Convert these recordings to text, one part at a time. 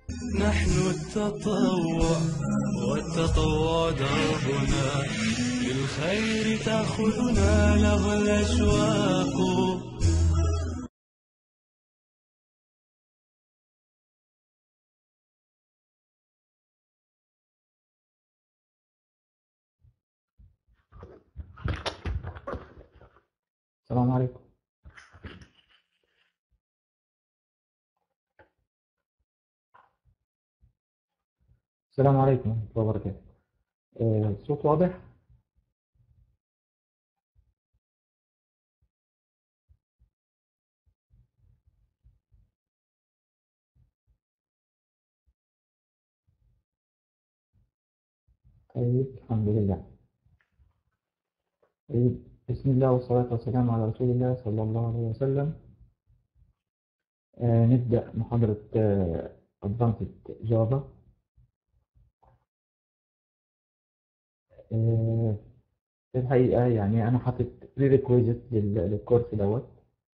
نحن التطوع والتطوع دربنا للخير تأخذنا له الأشواق السلام عليكم السلام عليكم ورحمة الله وبركاته آه، الصوت واضح؟ طيب الحمد لله طيب بسم الله والصلاة والسلام على رسول الله صلى الله عليه وسلم آه، نبدأ محاضرة آه، Advanced Java آه، في الحقيقة يعني أنا حاطط prerequisite لل- للكورس دوت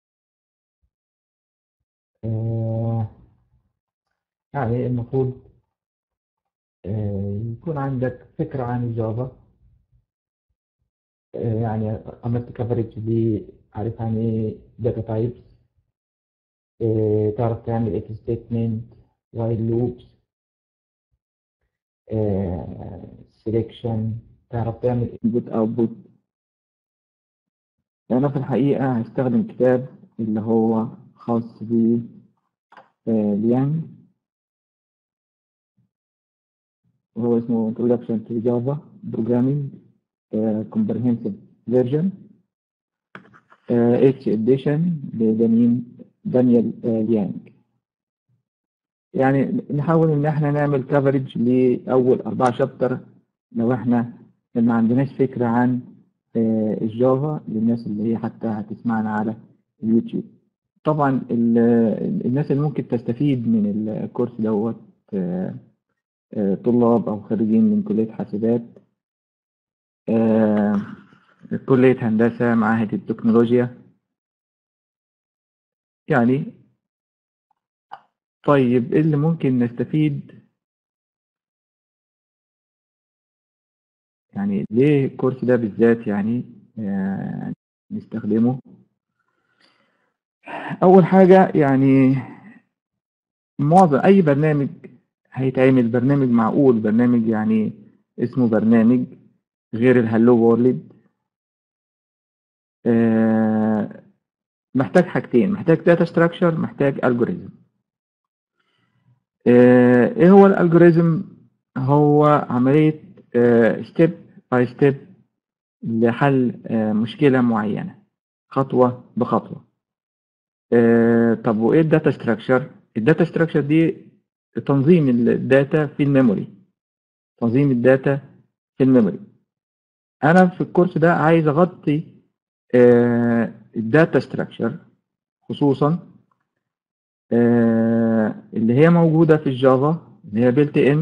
آه، يعني المفروض آه، يكون عندك فكرة عن الجافا آه، يعني عملت كفرج ل عارف يعني ايه داتا تايبس تعرف تعمل اف ستيتمنت وايل لوبس سelection تعرف تعمل input output أنا في الحقيقة هستخدم كتاب اللي هو خاص ب ليانج وهو اسمه Introduction to Java Programming آه، Comprehensive Version آه، H Edition لدانيال دانيال آه، ليانج يعني نحاول إن احنا نعمل كفرج لأول أربعة شابتر لو احنا ما عندناش فكرة عن آه، الجافا للناس اللي هي حتى هتسمعنا على اليوتيوب طبعا ال- الناس اللي ممكن تستفيد من الكورس دوت آه، آه، طلاب أو خريجين من كلية حاسبات آه، كلية هندسة معاهد التكنولوجيا يعني طيب إيه اللي ممكن نستفيد يعني ليه الكورس ده بالذات يعني آه، نستخدمه أول حاجة يعني معظم أي برنامج هيتعمل برنامج معقول برنامج يعني اسمه برنامج غير الهلو وورلد آه، محتاج حاجتين محتاج داتا ستراكشر محتاج الجوريزم ايه هو الالجوريزم هو عملية ستيب باي ستيب لحل آه، مشكلة معينة خطوة بخطوة آه، طب وايه الداتا ستراكشر الداتا ستراكشر دي تنظيم الداتا في الميموري تنظيم الداتا في الميموري انا في الكورس ده عايز اغطي آه، الداتا ستراكشر خصوصا آه، اللي هي موجودة في الجافا اللي هي بيلت ان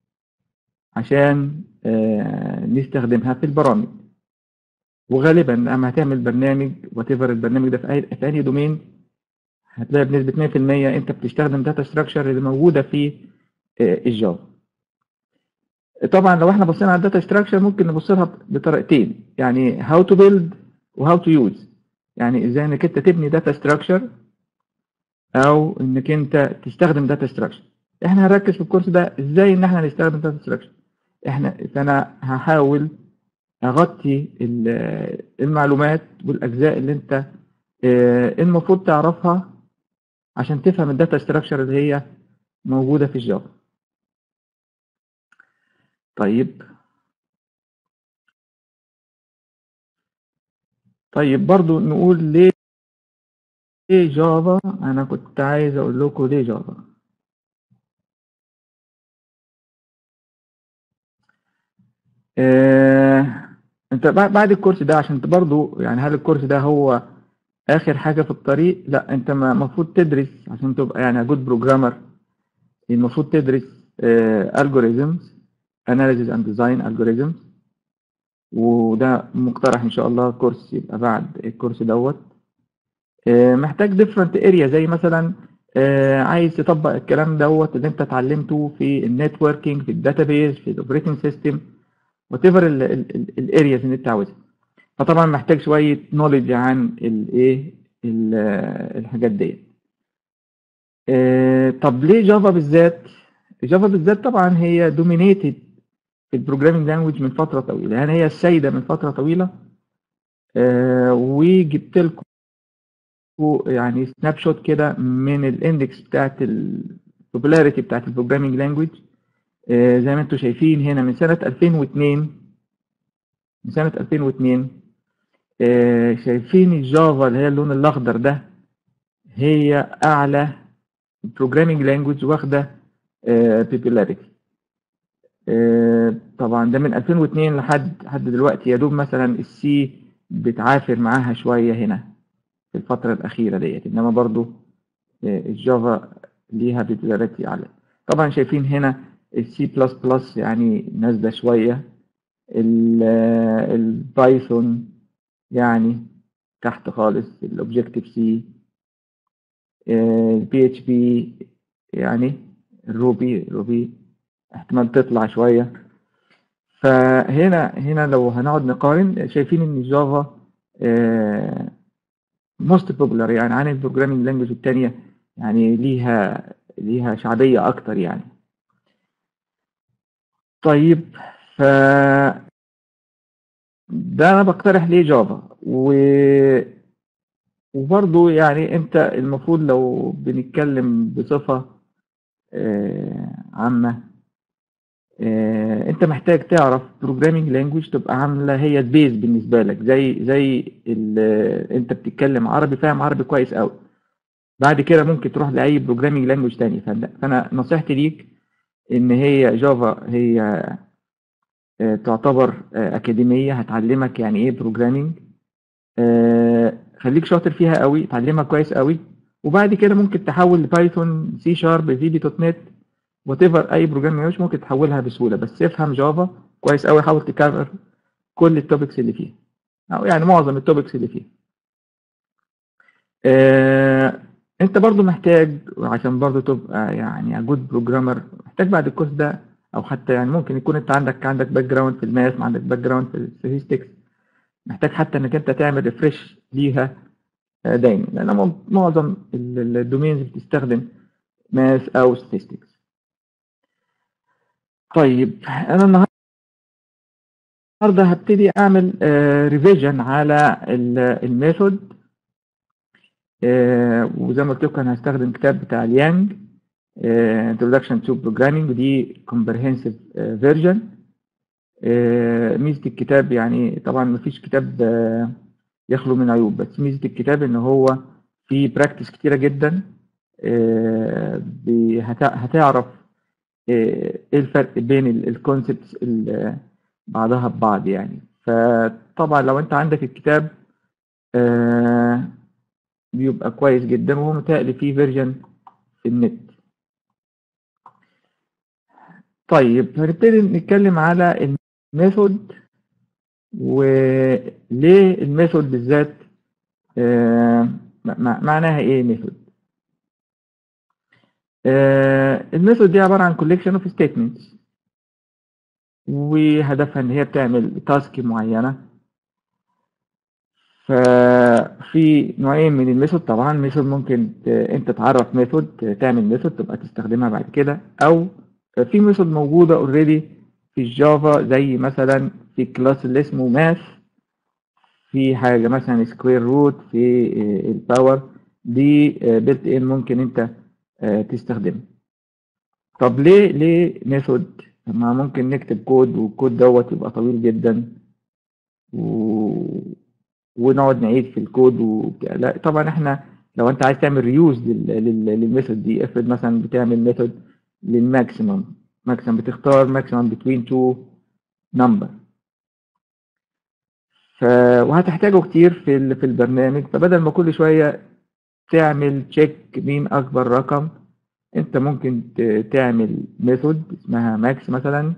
عشان آه، نستخدمها في البرامج وغالبا لما هتعمل برنامج وتفر البرنامج ده في اي في اي دومين هتلاقي بنسبة 100% انت بتستخدم داتا ستراكشر اللي موجودة في آه، الجافا طبعا لو احنا بصينا على الداتا ستراكشر ممكن نبص لها بطريقتين يعني هاو تو بيلد وهاو تو يوز يعني ازاي انك انت تبني داتا ستراكشر او انك انت تستخدم داتا ستراكشر احنا هنركز في الكورس ده ازاي ان احنا نستخدم داتا ستراكشر احنا فانا هحاول اغطي ال- المعلومات والاجزاء اللي انت آه، المفروض تعرفها عشان تفهم الداتا ستراكشر اللي هي موجودة في الجافا طيب طيب برضو نقول ليه ليه جافا انا كنت عايز اقول لكم ليه جافا آه، انت بعد بعد الكورس ده عشان انت برضو يعني هل الكورس ده هو اخر حاجة في الطريق لا انت ما- المفروض تدرس عشان تبقى يعني جود بروجرامر المفروض تدرس الجوريزمز اناليسيز اند ديزاين الجوريزمز وده مقترح ان شاء الله كورس يبقى بعد الكورس دوت آه، محتاج different area زي مثلا آه، عايز تطبق الكلام دوت اللي انت اتعلمته في النتوركينج في الداتابيز في الاوبريتنج سيستم وات ايفر الارياز اللي انت عاوزها فطبعا محتاج شويه نوليدج عن الايه ال- الحاجات ديت آه، طب ليه جافا بالذات جافا بالذات طبعا هي دومينيتد في البروجرامينج لانجويج من فتره طويله يعني هي السيده من فتره طويله آه، وجبت لكم يعني سناب شوت كده من الاندكس بتاعت البوبولاريتي بتاعت البروجرامينج لانجويج زي ما انتم شايفين هنا من سنه 2002 من سنه 2002 آه، شايفين الجافا اللي هي اللون الاخضر ده هي اعلى بروجرامينج لانجويج واخده بوبولاريتي طبعا ده من 2002 لحد لحد دلوقتي يا دوب مثلا السي بتعافر معاها شويه هنا في الفتره الاخيره ديت انما برضو آه، الجافا ليها بوبولاريتي اعلى طبعا شايفين هنا السي بلس بلس يعني نازله شويه ال- آه، البايثون يعني تحت خالص الاوبجكتيف سي البي اتش بي يعني الروبي روبي احتمال تطلع شويه فهنا هنا لو هنقعد نقارن شايفين ان الجافا موست بوبولار يعني عن البروجرامينج لانجوج التانية يعني ليها ليها شعبية أكتر يعني طيب ف ده أنا بقترح ليه جافا و وبرضه يعني أنت المفروض لو بنتكلم بصفة آه، عامة آه، انت محتاج تعرف بروجرامينج لانجويج تبقى عامله هي البيز بالنسبه لك زي زي ال- انت بتتكلم عربي فاهم عربي كويس قوي بعد كده ممكن تروح لاي بروجرامينج لانجويج تاني فانا فأنا نصيحتي ليك ان هي جافا هي آه، تعتبر آه، اكاديميه هتعلمك يعني ايه بروجرامينج خليك شاطر فيها قوي اتعلمها كويس قوي وبعد كده ممكن تحول لبايثون سي شارب في بي دوت نت وات ايفر اي بروجرام مش ممكن تحولها بسهوله بس افهم جافا كويس قوي حاول تكرر كل التوبكس اللي فيها او يعني معظم التوبكس اللي فيها آه انت برضو محتاج عشان برضو تبقى يعني جود بروجرامر محتاج بعد الكورس ده او حتى يعني ممكن يكون انت عندك عندك باك جراوند في الماث عندك باك جراوند في الستاتستكس محتاج حتى انك انت تعمل ريفرش ليها آه، دايما لان مم- معظم الدومينز بتستخدم ماث او statistics طيب انا النهارده هبتدي اعمل ريفيجن على الميثود وزي ما قلت لكم انا هستخدم كتاب بتاع اليانج آه، Introduction to Programming ودي comprehensive آه، version آه، ميزة الكتاب يعني طبعا مفيش كتاب آه، يخلو من عيوب بس ميزة الكتاب ان هو فيه براكتس كتيرة جدا آه، ب- هت- هتعرف آه، ايه الفرق بين الكونسبتس بعضها ببعض يعني فطبعا لو انت عندك الكتاب آه، بيبقى كويس جدا وهو متهيألي فيه فيرجن في النت طيب هنبتدي نتكلم على الميثود وليه الميثود بالذات آه، مع- معناها ايه ميثود الميثود دي عبارة عن collection of statements وهدفها ان هي بتعمل تاسك معينة ففي نوعين من الميثود طبعا ميثود ممكن ت- انت تعرف ميثود تعمل ميثود تبقى تستخدمها بعد كده او في ميثود موجودة اوريدي في الجافا زي مثلا في كلاس اللي اسمه ماث في حاجة مثلا سكوير روت في الباور دي بيلت ان ممكن انت آه، تستخدمها طب ليه ليه ميثود ما ممكن نكتب كود والكود دوت يبقى طويل جدا و... ونقعد نعيد في الكود وبتاع لا طبعا احنا لو انت عايز تعمل ريوز لل... لل... للميثود دي افرض مثلا بتعمل ميثود للماكسيمم ماكسيمم بتختار ماكسيمم بتوين تو نمبر ف... وهتحتاجه كتير في ال... في البرنامج فبدل ما كل شوية تعمل تشيك مين اكبر رقم انت ممكن ت- تعمل ميثود اسمها ماكس مثلا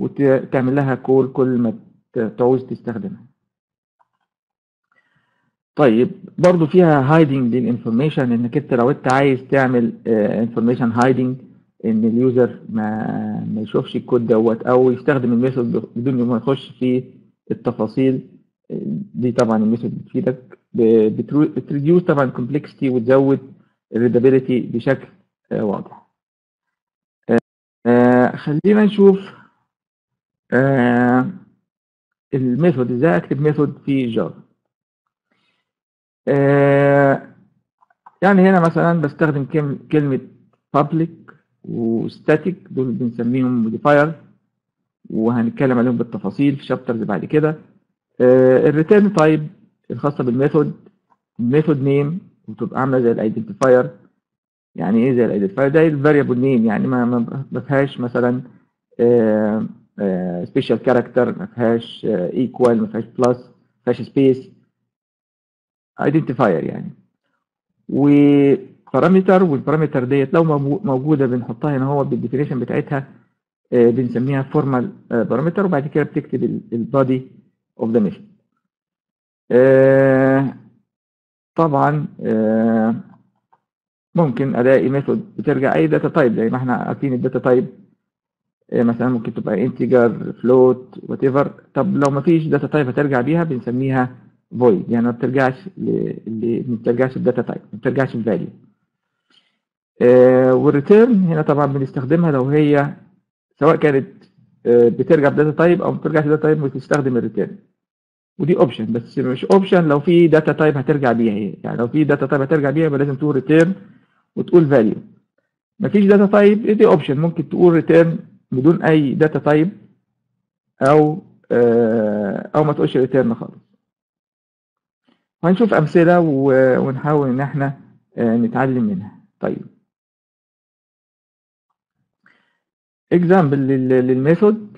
وتعمل لها كول كل ما ت- تعوز تستخدمها طيب برضو فيها هايدنج للانفورميشن انك انت لو انت عايز تعمل انفورميشن هايدنج ان اليوزر ما ما يشوفش الكود دوت او يستخدم الميثود بدون ما يخش في التفاصيل آه، دي طبعا الميثود بتفيدك بتريديوس طبعا كومبلكسيتي وتزود الريدابيلتي بشكل آه، واضح آه، خلينا نشوف آه، الميثود ازاي اكتب ميثود في جافا يعني هنا مثلا بستخدم كلم- كلمة public و static دول بنسميهم modifier وهنتكلم عليهم بالتفاصيل في شابترز بعد كده الريتيرن تايب الخاصة بالميثود الميثود نيم وتبقى عاملة زي الايدنتيفاير يعني ايه زي الايدنتيفاير ده الفاريبل نيم يعني ما ما ما فيهاش مثلا سبيشال كاركتر ما فيهاش ايكوال ما فيهاش بلس ما فيهاش سبيس ايدنتيفاير يعني وبارامتر والبارامتر ديت لو موجو- موجوده بنحطها هنا هو بالديفينيشن بتاعتها آه، بنسميها فورمال بارامتر وبعد كده بتكتب البادي اوف ذا ميثود طبعا آه، ممكن الاقي ميثود بترجع اي داتا تايب زي ما احنا عارفين الداتا تايب مثلا ممكن تبقى انتجر فلوت وات ايفر طب لو ما فيش داتا تايب هترجع بيها بنسميها فويد يعني ما بترجعش ل... ل... ما بترجعش الداتا تايب ما بترجعش الفاليو والريتيرن هنا طبعا بنستخدمها لو هي سواء كانت آه، بترجع بداتا تايب او ما بترجعش بداتا تايب بتستخدم الريتيرن ودي اوبشن بس مش اوبشن لو في داتا تايب هترجع بيها هي يعني لو في داتا تايب هترجع بيها يبقى لازم تقول ريتيرن وتقول فاليو مفيش داتا تايب دي اوبشن ممكن تقول ريتيرن بدون اي داتا تايب او آه، او ما تقولش ريتيرن خالص هنشوف امثله و- ونحاول ان احنا آه، نتعلم منها طيب اكزامبل للميثود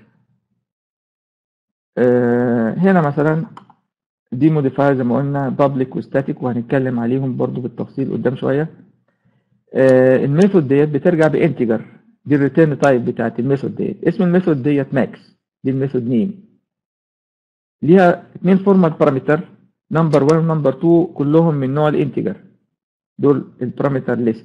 آه، هنا مثلا دي موديفاير زي ما قلنا بابليك وستاتيك وهنتكلم عليهم برضو بالتفصيل قدام شويه آه، الميثود ديت بترجع بانتجر دي الريتيرن تايب بتاعت الميثود ديت اسم الميثود ديت ماكس دي الميثود نيم ليها اثنين فورمال بارامتر نمبر 1 ونمبر 2 كلهم من نوع الانتجر دول البارامتر ليست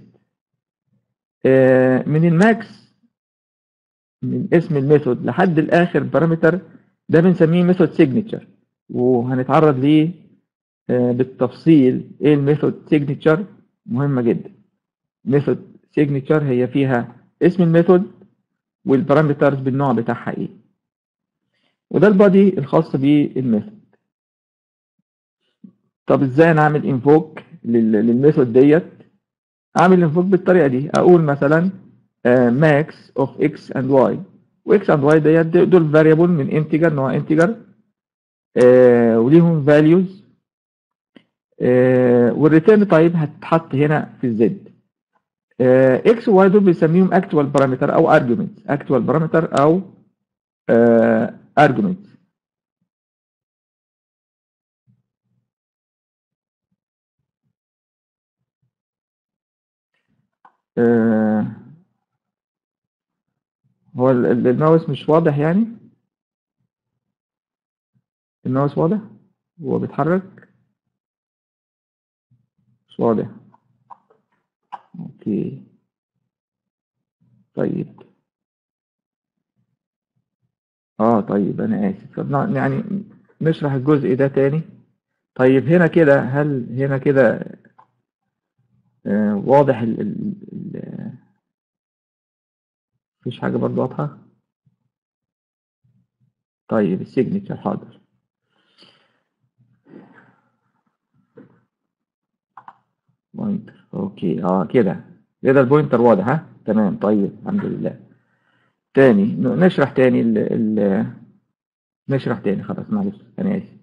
من الماكس من اسم الميثود لحد الاخر بارامتر ده بنسميه ميثود سيجنتشر وهنتعرض ليه آه، بالتفصيل ايه الميثود سيجنتشر مهمه جدا ميثود سيجنتشر هي فيها اسم الميثود والبارامترز بالنوع بتاعها ايه وده البادي الخاص بالميثود طب ازاي نعمل انفوك للميثود ديت اعمل انفوك بالطريقه دي اقول مثلا ماكس اوف اكس اند واي واكس اند واي ديت دول فاريبل من انتجر نوع انتجر وليهم فاليوز والريتيرن تايب هتتحط هنا في الزد اكس وواي دول بنسميهم اكتوال بارامتر او ارجيومنت اكتوال بارامتر او ارجيومنت هو ال- ال- الماوس مش واضح يعني الماوس واضح هو بيتحرك مش واضح اوكي طيب اه طيب انا اسف طب نع- يعني نشرح الجزء ده تاني طيب هنا كده هل هنا كده آه واضح ال ال ال مفيش حاجة برضو واضحة طيب السيجنتشر حاضر بوينتر اوكي اه كده كده البوينتر واضح ها تمام طيب الحمد لله تاني ن- نشرح تاني ال ال نشرح تاني خلاص معلش انا اسف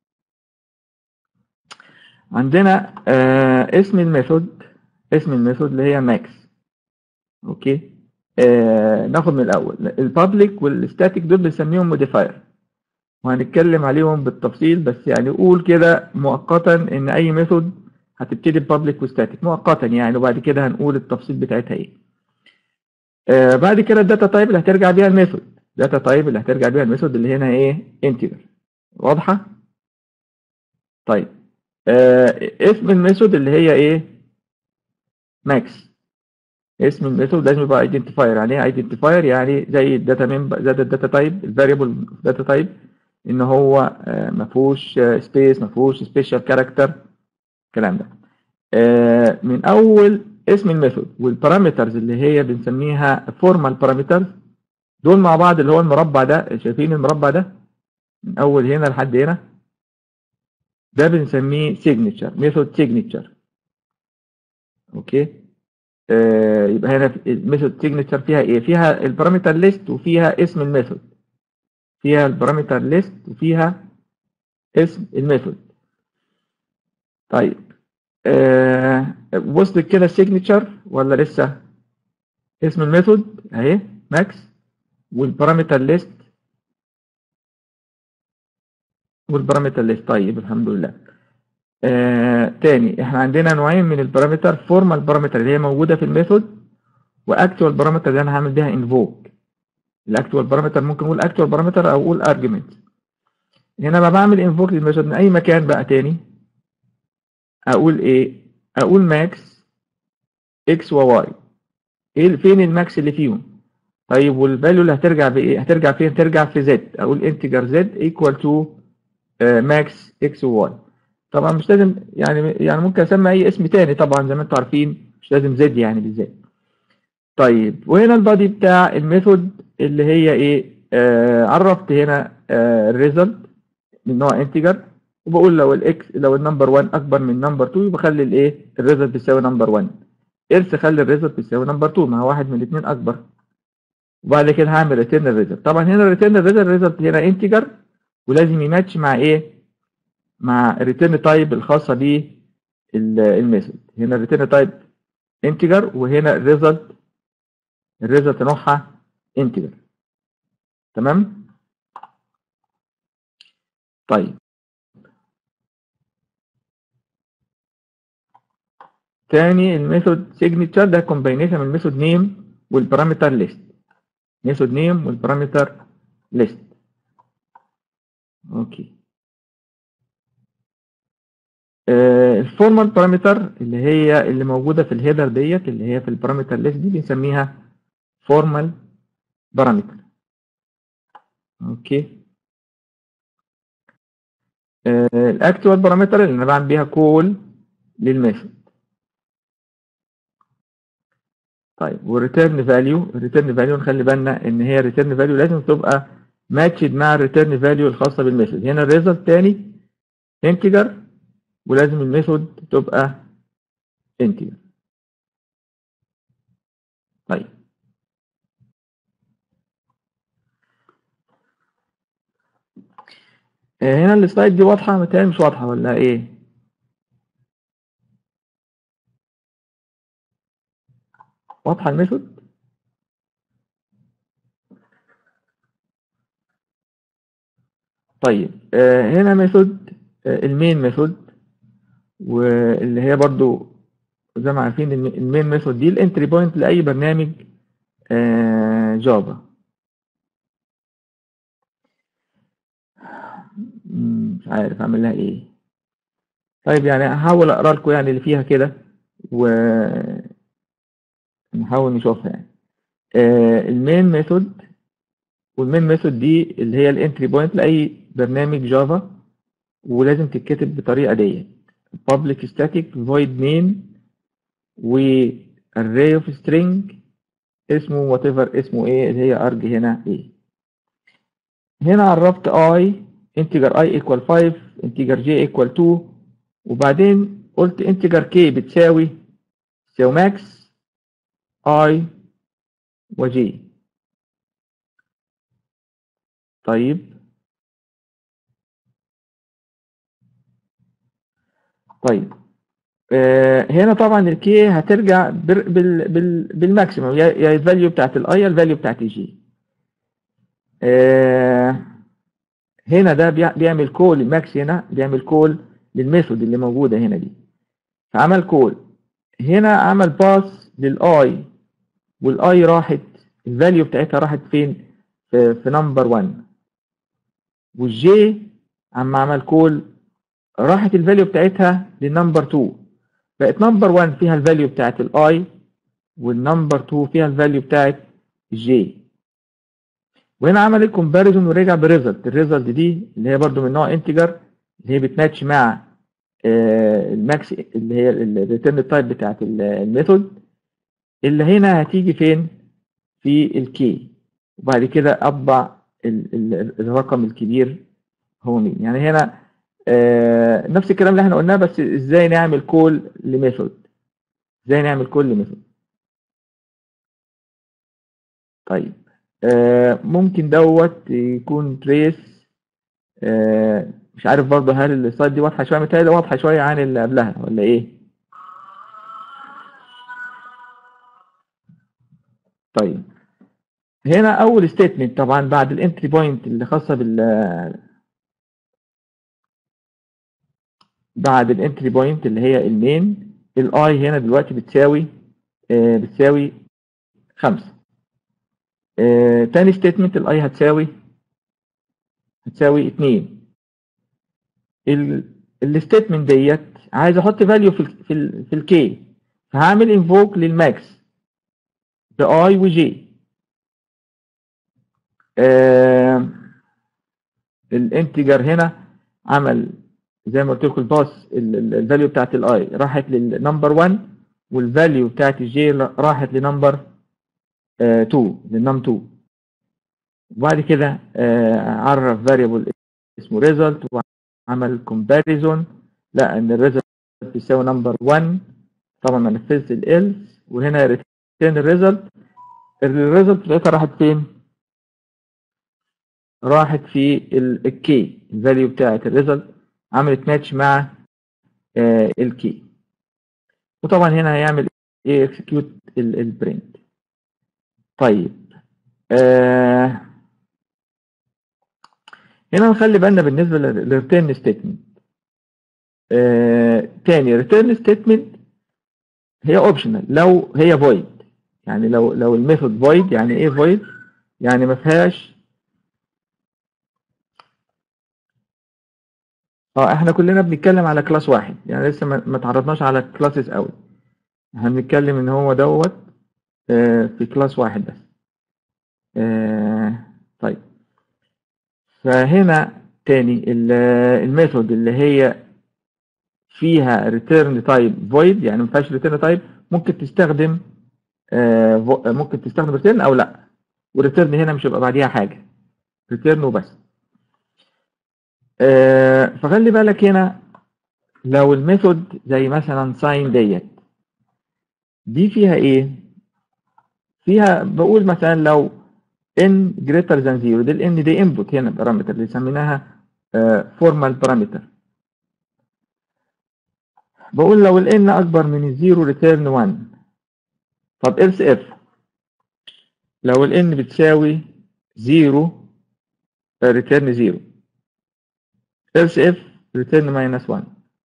عندنا آه اسم الميثود اسم الميثود اللي هي ماكس اوكي آه ناخد من الاول البابليك والستاتيك دول بنسميهم موديفاير وهنتكلم عليهم بالتفصيل بس يعني قول كده مؤقتا ان اي ميثود هتبتدي ببابليك وستاتيك مؤقتا يعني وبعد كده هنقول التفصيل بتاعتها ايه آه بعد كده الداتا تايب اللي هترجع بيها الميثود داتا تايب اللي هترجع بيها الميثود اللي هنا ايه انتجر واضحه طيب آه اسم الميثود اللي هي ايه ماكس اسم الميثود لازم يبقى ايدنتيفاير يعني ايه ايدنتيفاير يعني زي الداتا ميمبر زي الداتا تايب الفاريبل داتا تايب ان هو آه ما فيهوش سبيس ما فيهوش سبيشال كاركتر الكلام ده آه من اول اسم الميثود والبارامترز اللي هي بنسميها فورمال بارامترز دول مع بعض اللي هو المربع ده شايفين المربع ده من اول هنا لحد هنا ده بنسميه سيجنتشر ميثود سيجنتشر اوكي آه يبقى هنا الميثود سيجنتشر فيها ايه فيها البارامتر ليست وفيها اسم الميثود فيها البارامتر ليست وفيها اسم الميثود طيب آه وصلت كده السيجنتشر ولا لسه اسم الميثود اهي ماكس والبارامتر ليست والبارامتر ليست طيب الحمد لله آه تاني احنا عندنا نوعين من البارامتر فورمال بارامتر اللي هي موجوده في الميثود واكتوال بارامتر اللي انا هعمل بيها انفوك الاكتوال بارامتر ممكن اقول اكتوال بارامتر او اقول ارجيومنت هنا بقى بعمل انفوك للميثود من اي مكان بقى تاني اقول ايه اقول ماكس اكس وواي ايه فين الماكس اللي فيهم طيب والفاليو اللي هترجع بايه هترجع فين ترجع في زد اقول انتجر زد ايكوال تو ماكس اكس وواي طبعا مش لازم يعني يعني ممكن اسمي اي اسم تاني طبعا زي ما انتم عارفين مش لازم زد يعني بالذات طيب وهنا البادي بتاع الميثود اللي هي ايه آه عرفت هنا آه الريزلت من نوع انتجر وبقول لو الاكس لو النمبر 1 اكبر من نمبر 2 يبقى خلي الايه الريزلت بيساوي نمبر 1 ارث خلي الريزلت بيساوي نمبر 2 ما هو واحد من الاثنين اكبر وبعد كده هعمل ريتيرن الريزلت طبعا هنا الريتيرن الريزلت هنا انتجر ولازم يماتش مع ايه مع الريتيرن تايب الخاصه بالميثود هنا الريتيرن تايب انتجر وهنا الريزلت الريزلت نوعها انتجر تمام طيب تاني الميثود سيجنتشر ده كومباينيشن من الميثود نيم والبارامتر ليست ميثود نيم والبارامتر ليست اوكي آه الفورمال بارامتر اللي هي اللي موجوده في الهيدر ديت اللي هي في البارامتر ليست دي بنسميها فورمال بارامتر اوكي آه الاكتوال بارامتر اللي انا بعمل بيها كول للميثود طيب والريتيرن فاليو الريتيرن فاليو نخلي بالنا ان هي الريتيرن فاليو لازم تبقى ماتشد مع الريتيرن فاليو الخاصه بالميثود هنا الريزلت تاني انتجر ولازم الميثود تبقى انتجر طيب هنا السلايد دي واضحه متهيألي مش واضحه ولا ايه واضحه الميثود طيب آه هنا ميثود آه المين ميثود واللي هي برضو زي ما عارفين المين ميثود دي الانتري بوينت لاي برنامج آه جافا مش عارف اعمل لها ايه طيب يعني هحاول اقرا لكم يعني اللي فيها كده و نحاول نشوفها يعني آه المين ميثود والمين ميثود دي اللي هي الانتري بوينت لاي برنامج جافا ولازم تتكتب بالطريقه دي public static void main و array of string اسمه whatever اسمه ايه اللي هي arg هنا ايه هنا عرفت i integer i equal 5 integer j equal 2 وبعدين قلت integer k بتساوي تساوي max i و j طيب طيب آه هنا طبعا الكي هترجع بال بال بالماكسيموم يا الفاليو بتاعت الاي يا الفاليو بتاعت الجي آه هنا ده بيعمل كول الماكس هنا بيعمل كول للميثود اللي موجوده هنا دي فعمل كول هنا عمل باس للاي والاي راحت الفاليو بتاعتها راحت فين في, في نمبر 1 والجي عم عمل كول راحت الفاليو بتاعتها للنمبر 2 بقت نمبر 1 فيها الفاليو بتاعت الاي والنمبر 2 فيها الفاليو بتاعت الجي وهنا عمل الكومباريزون ورجع بريزلت الريزلت دي اللي هي برضو من نوع انتجر اللي هي بتماتش مع آه، الماكس اللي هي الريتيرن تايب بتاعت ال- الميثود اللي هنا هتيجي فين في الكي وبعد كده اطبع ال- ال- الرقم الكبير هو مين يعني هنا آه، نفس الكلام اللي احنا قلناه بس ازاي نعمل كول لميثود ازاي نعمل كول لميثود طيب آه، ممكن دوت يكون تريس آه، مش عارف برضه هل السلايد دي واضحه شويه متهيألي واضحه شويه عن اللي قبلها ولا ايه طيب هنا اول ستيتمنت طبعا بعد الانتري بوينت اللي خاصه بال بعد الانتري بوينت اللي هي المين الاي هنا دلوقتي بتساوي آه، بتساوي خمسة آه، تاني ستيتمنت الاي هتساوي هتساوي اتنين الستيتمنت ديت عايز احط فاليو في ال في ال في الكي فهعمل انفوك للماكس باي وجي آه الانتجر هنا عمل زي ما قلت لكم الباس الفاليو بتاعت الاي راحت للنمبر 1 والفاليو بتاعت الجي راحت لنمبر 2 للنم 2 وبعد كده آه عرف فاريبل اسمه ريزلت وعمل كومباريزون لقى ان الريزلت بيساوي نمبر 1 طبعا ما نفذت الالس وهنا ريتيرن الريزلت الريزلت بتاعتها راحت فين؟ راحت في الكي الفاليو بتاعت الريزلت عملت ماتش مع الكي وطبعا هنا هيعمل ايه اكسكيوت البرنت طيب آه هنا نخلي بالنا بالنسبه للريتيرن ستيتمنت آه تاني ريتيرن ستيتمنت هي اوبشنال لو هي فويد يعني لو لو الميثود فويد يعني ايه فويد يعني ما فيهاش اه احنا كلنا بنتكلم على كلاس واحد يعني لسه ما ما تعرضناش على كلاسز قوي احنا بنتكلم ان هو دوت آه في كلاس واحد بس آه طيب فهنا تاني الميثود اللي هي فيها return type void يعني ما فيهاش return type ممكن تستخدم آه ممكن تستخدم return او لا والreturn هنا مش هيبقى بعديها حاجه return وبس آه فخلي بالك هنا لو الميثود زي مثلا sign ديت دي فيها ايه فيها بقول مثلا لو n greater than 0 دي ال n دي input هنا بارامتر اللي سميناها آه formal parameter بقول لو ال n اكبر من الزيرو return 1 طب else if لو ال n بتساوي 0 return 0 else if return minus 1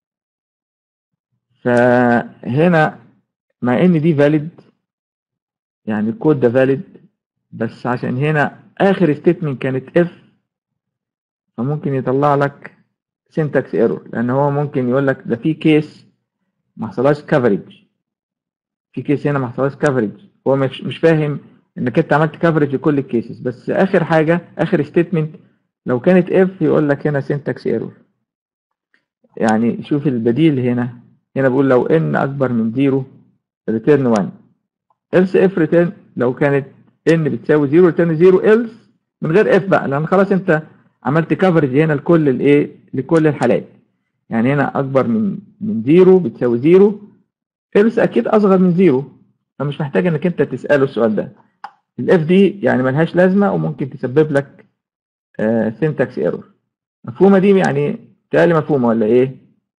فهنا مع ان دي valid يعني الكود ده valid بس عشان هنا اخر ستيتمنت كانت if فممكن يطلع لك syntax error لان هو ممكن يقول لك ده في كيس ما حصلهاش كفرج في كيس هنا ما حصلهاش كفرج هو مش مش فاهم انك انت عملت كفرج لكل الكيسز بس اخر حاجه اخر ستيتمنت لو كانت اف يقول لك هنا syntax error يعني شوف البديل هنا هنا بقول لو ان اكبر من 0 return 1 else if return لو كانت ان بتساوي 0 return 0 else من غير اف بقى لان خلاص انت عملت كفرج هنا لكل الايه لكل الحالات يعني هنا اكبر من من 0 بتساوي 0 else اكيد اصغر من 0 فمش محتاج انك انت تساله السؤال ده الاف دي يعني ملهاش لازمه وممكن تسبب لك سينتاكس ايرور مفهومه دي يعني تالي مفهومه ولا ايه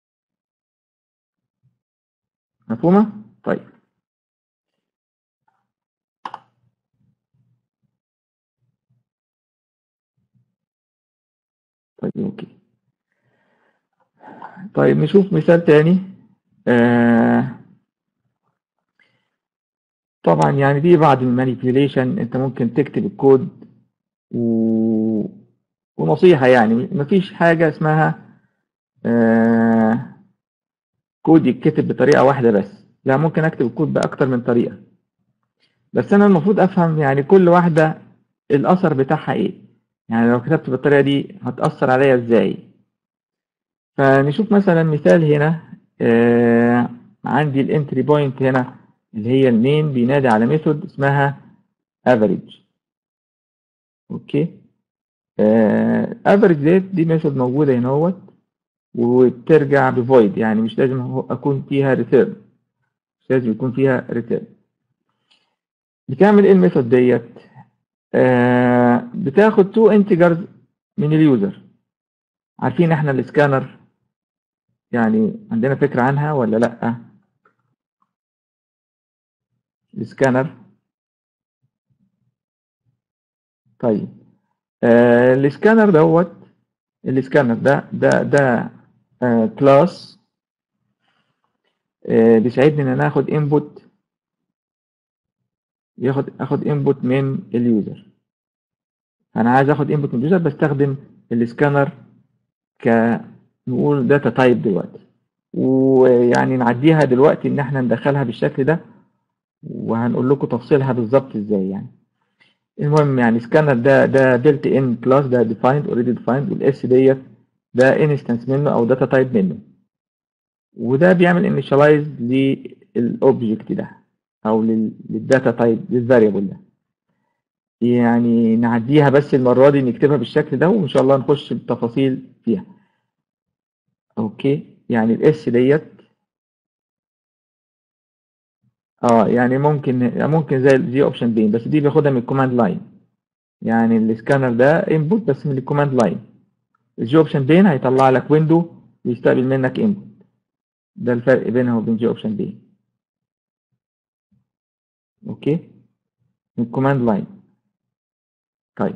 مفهومه طيب طيب اوكي طيب نشوف مثال تاني آه طبعا يعني دي بعض المانيبيوليشن انت ممكن تكتب الكود و... ونصيحة يعني مفيش حاجة اسمها آه كود يتكتب بطريقة واحدة بس لا ممكن اكتب الكود بأكتر من طريقة بس انا المفروض افهم يعني كل واحدة الاثر بتاعها ايه يعني لو كتبت بالطريقة دي هتأثر عليا ازاي فنشوف مثلا مثال هنا آه عندي الانتري بوينت هنا اللي هي المين بينادي على ميثود اسمها average اوكي افريج ديت دي ميثود موجودة هنا اهوت وبترجع بفويد يعني مش لازم هو- اكون فيها ريتيرن مش لازم يكون فيها ريتيرن بتعمل ايه الميثود ديت آه بتاخد تو انتجرز من اليوزر عارفين احنا السكانر يعني عندنا فكرة عنها ولا لا السكانر طيب آه السكانر دوت السكانر ده ده ده آه كلاس آه بيساعدني ان انا اخد انبوت ياخد اخد انبوت من اليوزر انا عايز اخد انبوت من اليوزر بستخدم السكانر ك نقول داتا تايب دلوقتي ويعني نعديها دلوقتي ان احنا ندخلها بالشكل ده وهنقول لكم تفصيلها بالظبط ازاي يعني المهم يعني سكانر ده ده بيلت ان كلاس ده ديفايند اوريدي ديفايند والاس ديت ده انستنس منه او داتا تايب منه وده بيعمل انيشاليز للاوبجكت ده او للداتا تايب للفاريبل ده يعني نعديها بس المره دي نكتبها بالشكل ده وان شاء الله نخش بالتفاصيل فيها اوكي يعني الاس ديت اه يعني ممكن ممكن زي الجي اوبشن بين بس دي باخدها من الكوماند لاين يعني السكانر ده انبوت بس من الكوماند لاين الجي اوبشن بين هيطلع لك ويندو ويستقبل منك انبوت ده الفرق بينها وبين جي اوبشن بين اوكي من الكوماند لاين طيب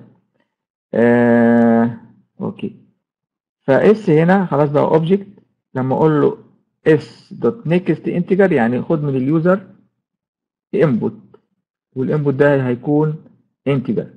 آه. اوكي فاس هنا خلاص بقى اوبجكت لما اقول له اس دوت نيكست انتجر يعني خد من اليوزر انبوت والانبوت ده هيكون انتجر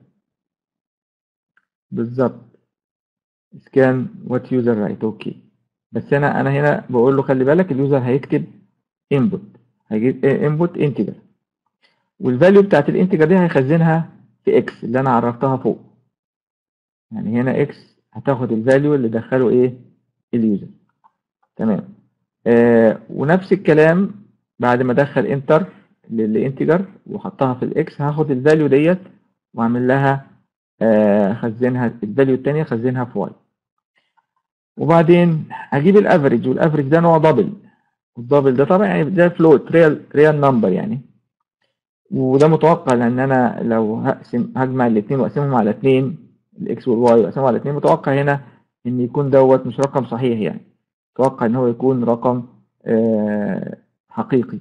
بالظبط سكان وات يوزر رايت اوكي بس انا انا هنا بقول له خلي بالك اليوزر هيكتب انبوت هيجيب انبوت انتجر والفاليو بتاعت الانتجر دي هيخزنها في اكس اللي انا عرفتها فوق يعني هنا اكس هتاخد الفاليو اللي دخله ايه اليوزر تمام آه ونفس الكلام بعد ما ادخل انتر للانتجر وحطها في الاكس هاخد الفاليو ديت واعمل لها آه خزنها الفاليو الثانيه خزنها في واي وبعدين هجيب الافريج والافريج ده نوع دبل الدبل ده طبعا يعني ده فلوت ريال ريال نمبر يعني وده متوقع لان انا لو هقسم هجمع الاثنين واقسمهم على اثنين الاكس والواي واقسمهم على اثنين متوقع هنا ان يكون دوت مش رقم صحيح يعني متوقع ان هو يكون رقم آه حقيقي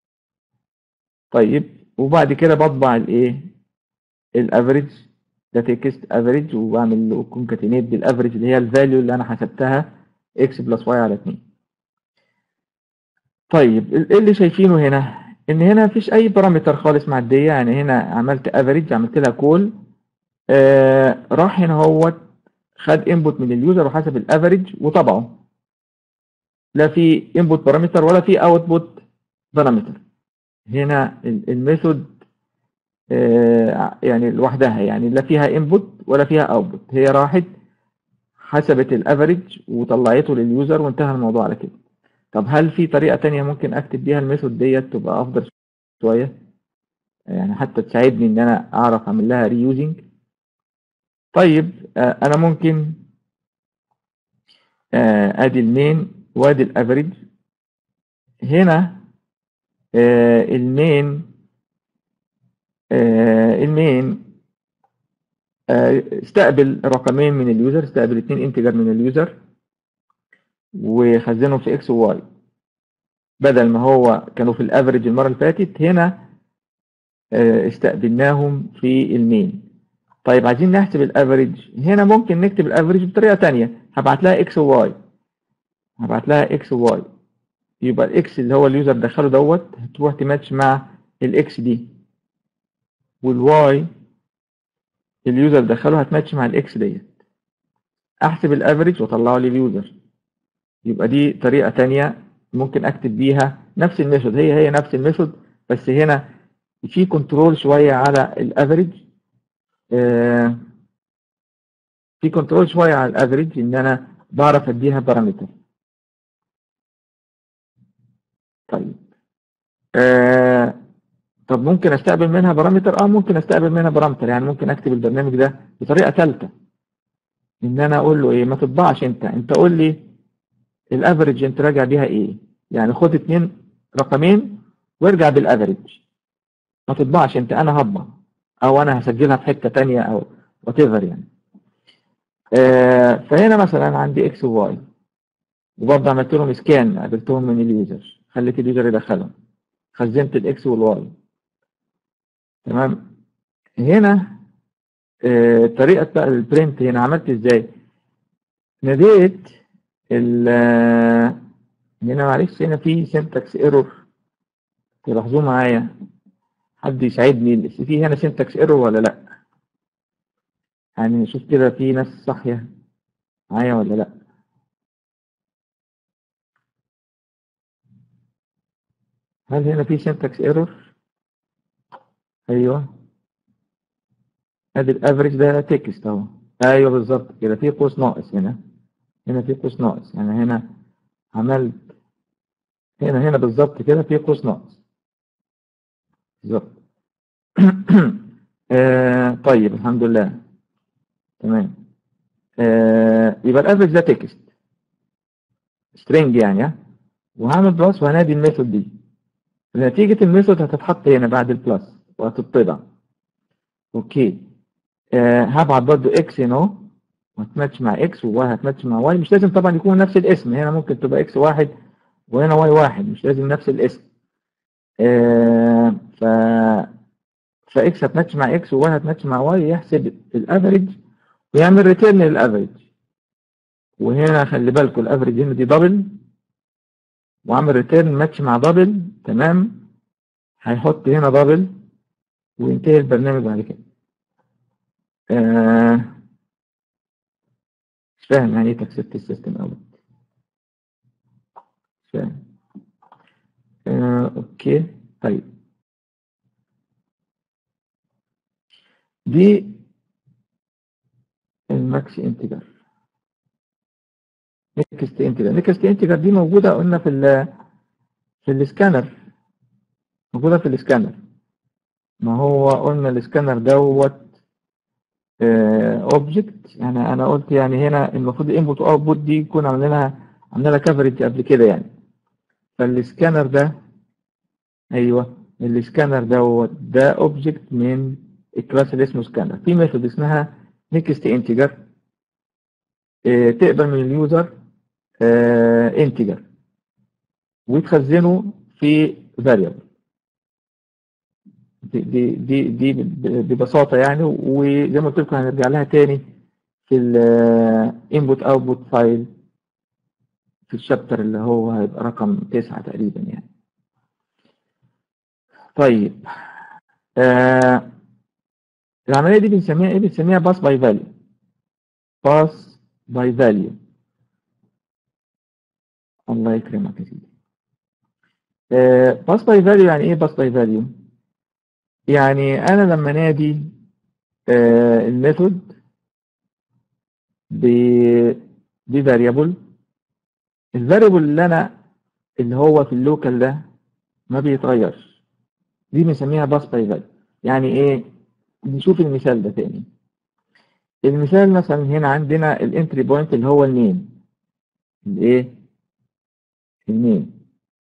طيب وبعد كده بطبع الايه الافريج ده تكست افريج وبعمل له كونكاتينيت بالافريج اللي هي الفاليو اللي انا حسبتها اكس بلس واي على 2 طيب ايه اللي شايفينه هنا ان هنا مفيش اي بارامتر خالص معديه يعني هنا عملت افريج عملت لها كول آه راح هنا هو خد انبوت من اليوزر وحسب الافريج وطبعه لا في انبوت بارامتر ولا في اوتبوت بارامتر هنا الميثود آه يعني لوحدها يعني لا فيها انبوت ولا فيها اوتبوت هي راحت حسبت الافريج وطلعته لليوزر وانتهى الموضوع على كده طب هل في طريقة تانية ممكن اكتب بيها الميثود ديت تبقى افضل شوية يعني حتى تساعدني ان انا اعرف اعمل لها ريوزنج طيب آه انا ممكن آه ادي المين وادي الافريج هنا آه المين آه المين آه استقبل رقمين من اليوزر استقبل اتنين انتجر من اليوزر وخزنهم في اكس وواي بدل ما هو كانوا في الافريج المره اللي فاتت هنا آه استقبلناهم في المين طيب عايزين نحسب الافريج هنا ممكن نكتب الافريج بطريقه تانية هبعت لها اكس وواي هبعت لها اكس وواي يبقى الاكس اللي هو اليوزر دخله دوت هتروح تماتش مع الاكس دي والواي اليوزر دخله هتماتش مع الاكس ديت احسب الافريج واطلعه لليوزر يبقى دي طريقة تانية ممكن اكتب بيها نفس الميثود هي هي نفس الميثود بس هنا في كنترول شوية على الافريج آه في كنترول شوية على الافريج ان انا بعرف اديها بارامتر طيب آه طب ممكن استقبل منها بارامتر اه ممكن استقبل منها بارامتر يعني ممكن اكتب البرنامج ده بطريقة ثالثة ان انا اقول له ايه ما تطبعش انت انت قول لي الافريج انت راجع بيها ايه يعني خد اتنين رقمين وارجع بالافريج ما تطبعش انت انا هطبع او انا هسجلها في حتة تانية او وات يعني آه فهنا مثلا عندي اكس وواي وبرضه عملت لهم سكان قابلتهم من اليوزر خليت اليوزر يدخلهم خزنت الاكس والواي تمام هنا آه طريقة بقى البرنت هنا عملت ازاي ناديت ال هنا معلش هنا في سنتكس ايرور تلاحظوه معايا حد يساعدني في هنا سنتكس ايرور ولا لا يعني نشوف كده في ناس صاحية معايا ولا لا هل هنا في syntax error ايوه ادي الافريج ده تكست اهو ايوه بالظبط كده في قوس ناقص هنا هنا في قوس ناقص يعني هنا عملت هنا هنا بالظبط كده في قوس ناقص بالظبط آه طيب الحمد لله تمام آه يبقى الافريج ده تكست سترينج يعني وهعمل بلس وهنادي الميثود دي نتيجة الميثود هتتحط هنا بعد البلس وهتطبع اوكي آه هبعت برضو اكس هنا وهتماتش مع اكس وواي هتماتش مع واي مش لازم طبعا يكون نفس الاسم هنا ممكن تبقى اكس واحد وهنا واي واحد مش لازم نفس الاسم آه ف فاكس هتماتش مع اكس وواي هتماتش مع واي يحسب الافريج ويعمل ريتيرن للافريج وهنا خلي بالكم الافريج هنا دي دبل وعمل ريتيرن ماتش مع دبل تمام هيحط هنا دبل وينتهي البرنامج بعد كده آه مش فاهم يعني ايه تكسبت السيستم اوت مش فاهم آه اوكي طيب دي الماكسي انتجر نيكست انتجر نيكست انتجر دي موجودة قلنا في ال في السكانر موجودة في السكانر ما هو قلنا السكانر دوت اوبجكت يعني انا قلت يعني هنا المفروض الانبوت واوتبوت دي يكون عاملينها عاملين لها كفرج قبل كده يعني فالسكانر ده ايوه السكانر دوت ده اوبجكت من الكلاس اللي اسمه سكانر في ميثود اسمها نيكست انتجر اه تقبل من اليوزر انتجر وتخزنه في variable دي دي دي, دي ببساطة يعني وزي ما قلت لكم هنرجع لها تاني في الانبوت اوتبوت فايل في الشابتر اللي هو هيبقى رقم تسعة تقريبا يعني طيب آه العملية دي بنسميها ايه بنسميها باس باي فاليو باس باي فاليو الله يكرمك يا سيدي باس باي فاليو يعني ايه باس باي فاليو يعني انا لما نادي آه الميثود ب بفاريبل الفاريبل اللي انا اللي هو في اللوكال ده ما بيتغيرش دي بنسميها باس باي فاليو يعني ايه نشوف المثال ده تاني المثال مثلا هنا عندنا الانتري بوينت اللي هو النيم الايه النيم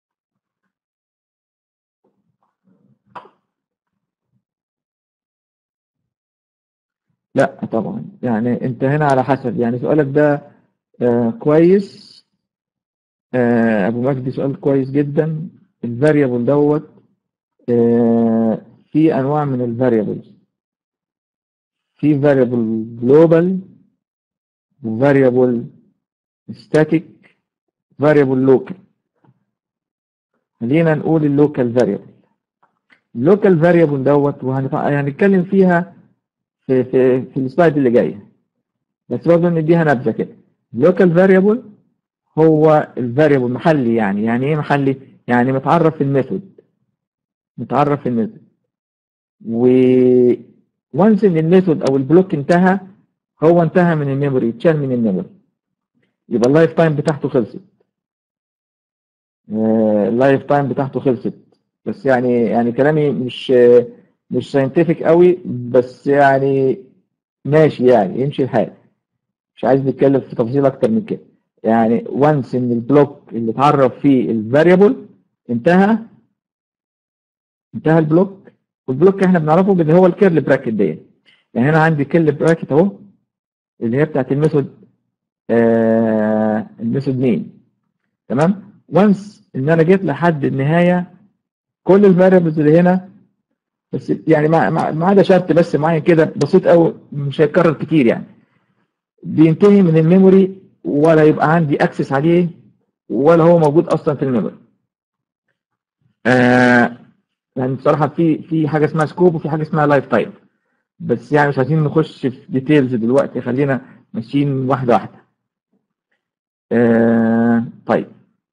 لا طبعا يعني انت هنا على حسب يعني سؤالك ده آه كويس آه ابو مجدي سؤال كويس جدا الفاريبل دوت آه في انواع من الفاريبلز في فاريبل جلوبال وفاريبل ستاتيك فاريبل لوكال خلينا نقول اللوكال فاريبل اللوكال فاريبل دوت وهنتكلم فيها في في في السلايد اللي جايه بس برضه نديها نبذه كده اللوكال فاريبل هو الفاريبل محلي يعني يعني ايه محلي يعني متعرف في الميثود متعرف في الميثود و وانس ان الميثود او البلوك انتهى هو انتهى من الميموري اتشال من الميموري يبقى اللايف تايم بتاعته خلصت آه، اللايف تايم بتاعته خلصت بس يعني يعني كلامي مش مش ساينتفك قوي بس يعني ماشي يعني يمشي الحال مش عايز نتكلم في تفاصيل اكتر من كده يعني وانس ان البلوك اللي اتعرف فيه الفاريبل انتهى انتهى البلوك والبلوك احنا بنعرفه اللي هو الكيرل براكت دي يعني هنا عندي كيرل براكت اهو اللي هي بتاعت الميثود آه الميثود مين تمام وانس ان انا جيت لحد النهايه كل الفاريبلز اللي هنا بس يعني ما ما ما عدا شرط بس معين كده بسيط قوي مش هيتكرر كتير يعني بينتهي من الميموري ولا يبقى عندي اكسس عليه ولا هو موجود اصلا في الميموري آه يعني بصراحه في في حاجه اسمها سكوب وفي حاجه اسمها لايف تايم بس يعني مش عايزين نخش في ديتيلز دلوقتي خلينا ماشيين واحده واحده آه طيب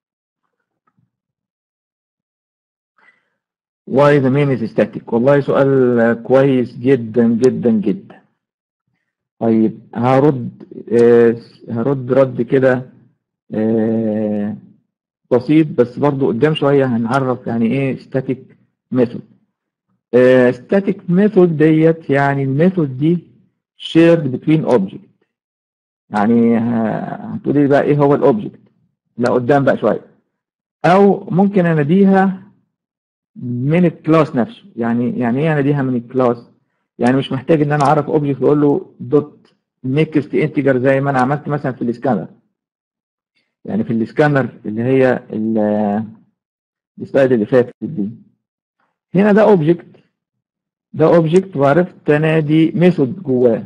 why the main is static والله سؤال كويس جدا جدا جدا طيب هرد آه هرد رد كده آه بسيط بس برضو قدام شوية هنعرف يعني ايه static method آه static method ديت يعني الميثود دي shared between object يعني هتقولي بقى ايه هو الاوبجكت لا قدام بقى شوية او ممكن اناديها من الكلاس نفسه يعني يعني ايه اناديها من الكلاس يعني مش محتاج ان انا اعرف اوبجكت واقول له دوت نيكست انتجر زي ما انا عملت مثلا في السكانر يعني في السكانر اللي هي السلايد اللي فاتت دي هنا ده اوبجكت ده اوبجكت وعرفت تنادي ميثود جواه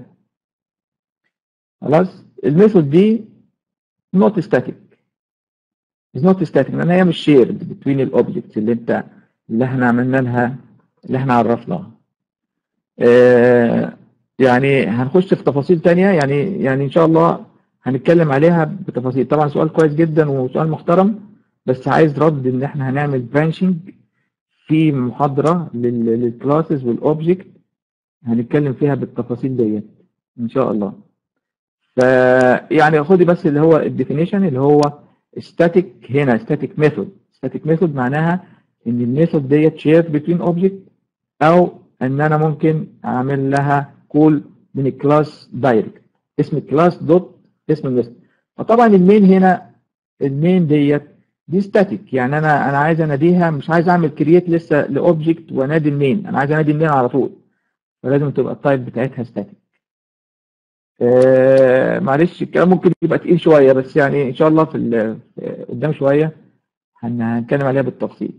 خلاص الميثود دي نوت ستاتيك is not static لان هي مش shared between الاوبجكتس اللي انت اللي احنا عملنا لها اللي احنا عرفناها اه يعني هنخش في تفاصيل تانية يعني يعني ان شاء الله هنتكلم عليها بتفاصيل طبعا سؤال كويس جدا وسؤال محترم بس عايز رد ان احنا هنعمل برانشنج في محاضرة للكلاسز والاوبجكت هنتكلم فيها بالتفاصيل ديت ان شاء الله فيعني خدي بس اللي هو الديفينيشن اللي هو static هنا static method static method معناها ان الميثود ديت شير بين اوبجكت او ان انا ممكن اعمل لها كول من الكلاس دايركت اسم الكلاس دوت اسم الميثود فطبعا المين هنا المين ديت دي ستاتيك يعني انا انا عايز اناديها مش عايز اعمل كرييت لسه لاوبجكت وانادي المين انا عايز انادي المين على طول فلازم تبقى التايب بتاعتها ستاتيك آه معلش الكلام ممكن يبقى تقيل شويه بس يعني ان شاء الله في قدام شويه هنتكلم عليها بالتفصيل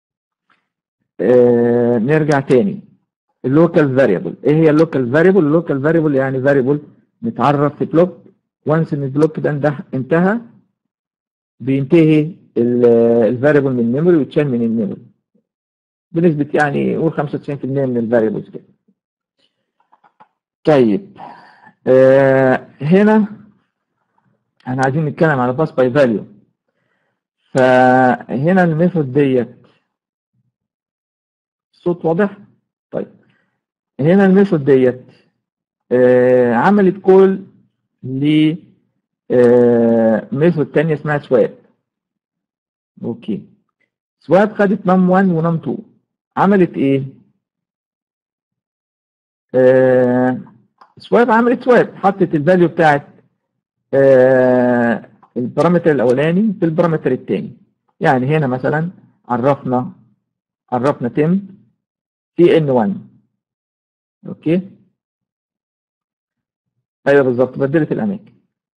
آه نرجع تاني اللوكال فاريبل ايه هي اللوكال فاريبل اللوكال فاريبل يعني فاريبل متعرف في بلوك وانس ان البلوك ده انتهى بينتهي الفاريبل من الميموري ويتشال من الميموري بنسبة يعني قول 95% من الفاريبلز كده طيب آه هنا احنا عايزين نتكلم على باس باي فاليو فهنا الميثود ديت الصوت واضح طيب هنا الميثود ديت آه عملت كول ل آه ميثود تانية اسمها سواب اوكي سواب خدت نم 1 ونم 2 عملت ايه آه سواب عملت سواب حطت الفاليو بتاعت آه البارامتر الاولاني في البارامتر الثاني يعني هنا مثلا عرفنا عرفنا تم في ان 1 اوكي ايوه بالظبط بدلت الاماكن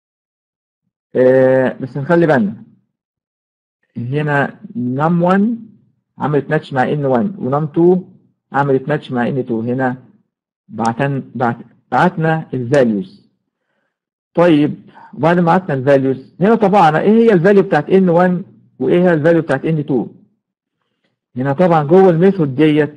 آه بس نخلي بالنا هنا نم 1 عملت ماتش مع ان 1 ونم 2 عملت ماتش مع ان 2 هنا بعتن بعت بعتنا الفاليوز طيب وبعد ما بعتنا الفاليوز هنا طبعا ايه هي الفاليو بتاعت ان 1 وايه هي الفاليو بتاعت ان 2 هنا طبعا جوه الميثود ديت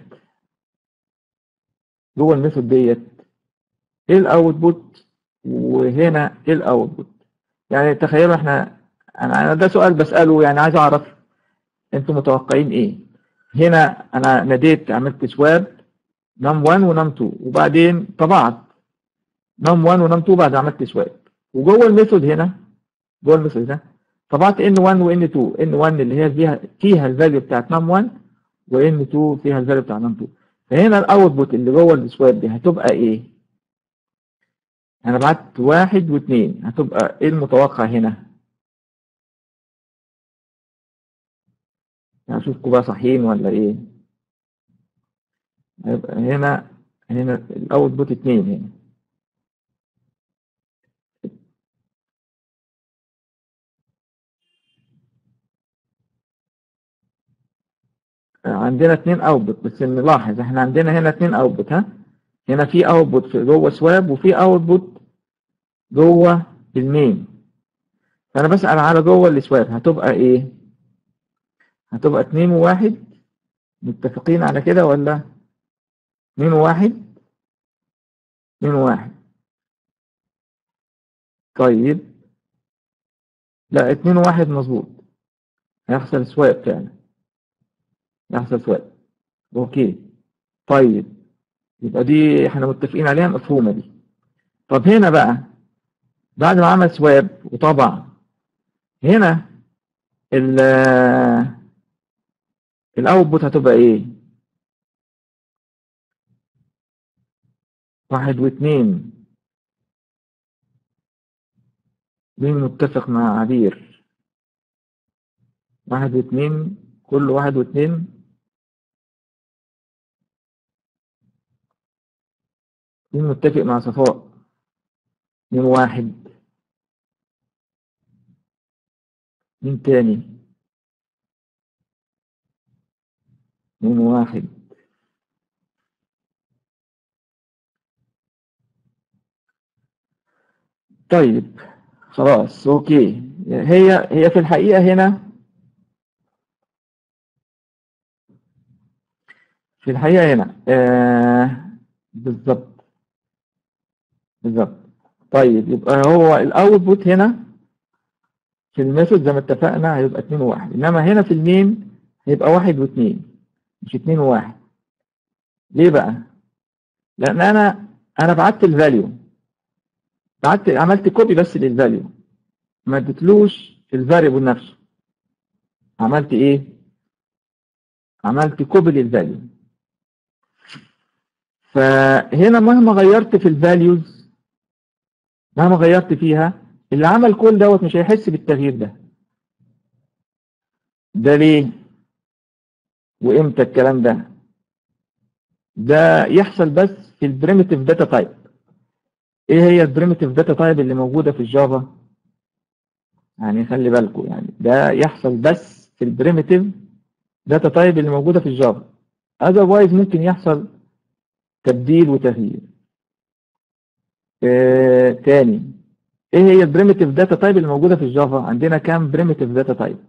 جوه الميثود ديت ايه الاوتبوت وهنا ايه الاوتبوت يعني تخيلوا احنا انا أنا ده سؤال بساله يعني عايز اعرف انتوا متوقعين ايه هنا انا ناديت عملت سواب نم 1 ونم 2 وبعدين طبعت نم 1 ونم 2 بعد عملت سواب وجوه الميثود هنا جوه الميثود ده طبعت ان 1 وان 2 ان 1 اللي هي فيها فيها الفاليو بتاعت نم 1 وان 2 فيها الفاليو بتاع نم 2 فهنا الاوتبوت اللي جوه السواب دي هتبقى ايه؟ انا بعت واحد واثنين هتبقى ايه المتوقع هنا؟ هشوفكم بقى صحيين ولا ايه؟ هيبقى هنا هنا الاوتبوت اتنين هنا عندنا اتنين اوتبوت بس نلاحظ احنا عندنا هنا اتنين اوتبوت ها هنا في اوتبوت في جوه سواب وفي اوتبوت جوه المين فانا بسأل على جوه السواب هتبقى ايه هتبقى اتنين وواحد متفقين على كده ولا اتنين وواحد اتنين وواحد طيب لا اتنين وواحد مظبوط هيحصل سواب فعلا يحصل سواب اوكي طيب يبقى دي احنا متفقين عليها مفهومة دي طب هنا بقى بعد ما عمل سواب وطبع هنا ال الاوتبوت هتبقى ايه واحد واثنين مين متفق مع عبير واحد واثنين كل واحد واثنين مين متفق مع صفاء مين واحد مين تاني مين واحد طيب خلاص اوكي هي هي في الحقيقة هنا في الحقيقة هنا آه بالظبط بالظبط طيب يبقى هو الاوتبوت هنا في الميثود زي ما اتفقنا هيبقى 2 و1 انما هنا في المين هيبقى 1 و2 مش 2 و1 ليه بقى؟ لان انا انا بعت الفاليو بعت عملت كوبي بس للفاليو ما اديتلوش الفاريبل نفسه عملت ايه؟ عملت كوبي للفاليو فهنا مهما غيرت في الفاليوز مهما غيرت فيها اللي عمل كل دوت مش هيحس بالتغيير ده ده ليه وامتى الكلام ده ده يحصل بس في البريمتيف داتا تايب ايه هي البريمتيف داتا تايب اللي موجوده في الجافا يعني خلي بالكم يعني ده يحصل بس في البريمتيف داتا تايب اللي موجوده في الجافا اذروايز ممكن يحصل تبديل وتغيير آه تاني ايه هي البريمتيف داتا تايب اللي موجوده في الجافا عندنا كام بريمتيف داتا تايب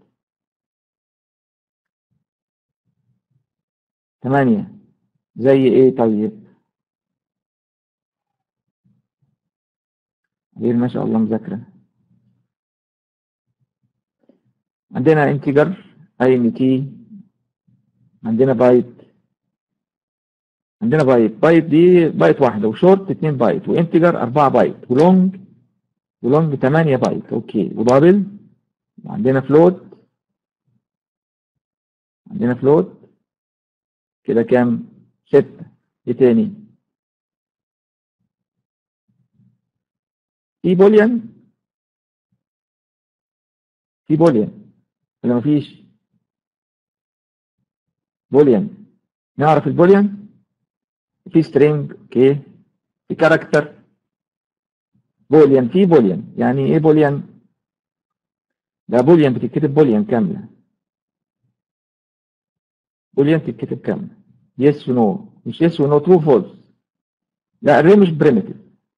8 زي ايه طيب غير ما شاء الله مذاكره عندنا انتجر اي ان تي عندنا بايت عندنا بايت بايت دي بايت واحدة وشورت 2 بايت وانتجر 4 بايت ولونج ولونج 8 بايت اوكي ودبل وعندنا فلوت عندنا فلوت كده كام 6 ايه تاني في بوليان في بوليان ولا مفيش بوليان نعرف البوليان في سترينج اوكي في كاركتر بوليان في بوليان يعني ايه بوليان ده بوليان بتتكتب بوليان كامله بوليان تتكتب كامله يس ونو مش يس ونو ترو فولس لا الري مش بريمتيف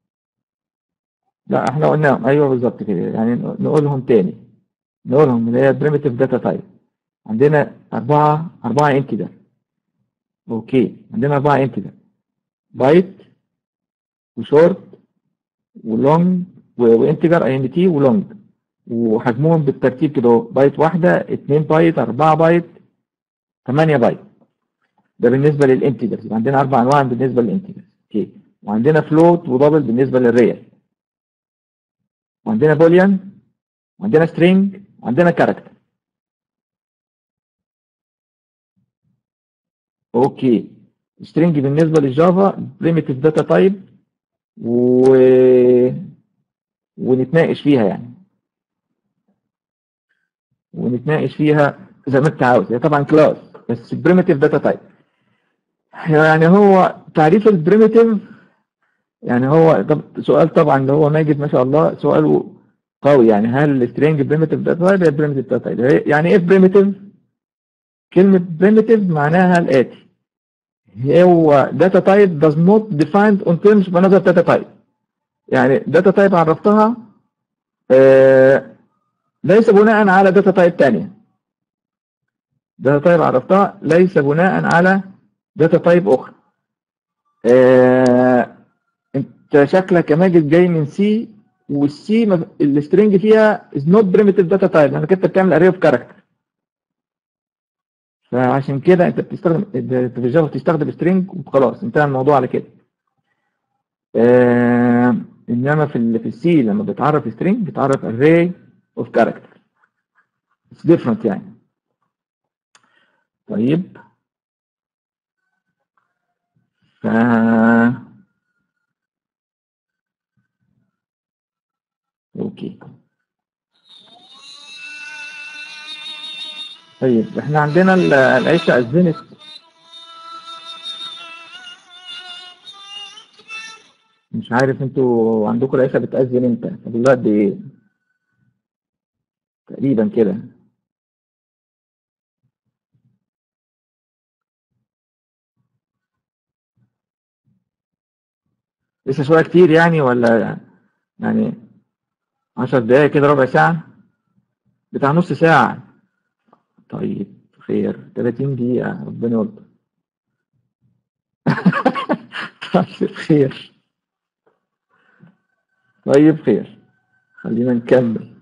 لا احنا قلناهم ايوه بالظبط كده يعني نقولهم تاني نقولهم اللي هي بريمتيف داتا تايب عندنا أربعة أربعة انتجر اوكي عندنا أربعة انتجر بايت وشورت ولونج وانتجر اي ان تي ولونج وحجمهم بالترتيب كده اهو، بايت واحدة 2 بايت 4 بايت 8 بايت ده بالنسبة للانتجرز يبقى عندنا أربع أنواع بالنسبة للانتجرز اوكي وعندنا فلوت ودبل بالنسبة للريال وعندنا بوليان وعندنا سترينج وعندنا كاركتر اوكي سترينج بالنسبة للجافا بريميتيف داتا تايب و ونتناقش فيها يعني ونتناقش فيها زي ما انت عاوز هي طبعا كلاس بس بريميتيف داتا تايب يعني هو تعريف البريميتيف يعني هو طب سؤال طبعا اللي هو ماجد ما شاء الله سؤاله قوي يعني هل السترينج بريميتيف داتا تايب هي بريميتيف داتا تايب يعني ايه بريميتيف كلمة بريميتيف معناها الآتي هو data type does not defined on terms of another data type يعني data type عرفتها آه ليس بناء على data type تانية data type عرفتها ليس بناء على data type أخرى آه انت شكلك يا ماجد جاي من سي والسي السترنج فيها is not primitive data type لانك انت بتعمل array of character فعشان كده انت بتستخدم انت في الجافا بتستخدم سترينج وخلاص انتهى الموضوع على كده آه انما في ال في السي لما بتعرف سترينج بتعرف array of character it's different يعني طيب ف اوكي طيب احنا عندنا ال- العيشة أذنت مش عارف انتوا عندكم العيشة بتأذن امتى فاضل قد ايه تقريبا كده لسه شوية كتير يعني ولا يعني عشر دقايق كده ربع ساعة بتاع نص ساعة طيب خير 30 دقيقة ربنا يرضى طيب خير طيب خير خلينا نكمل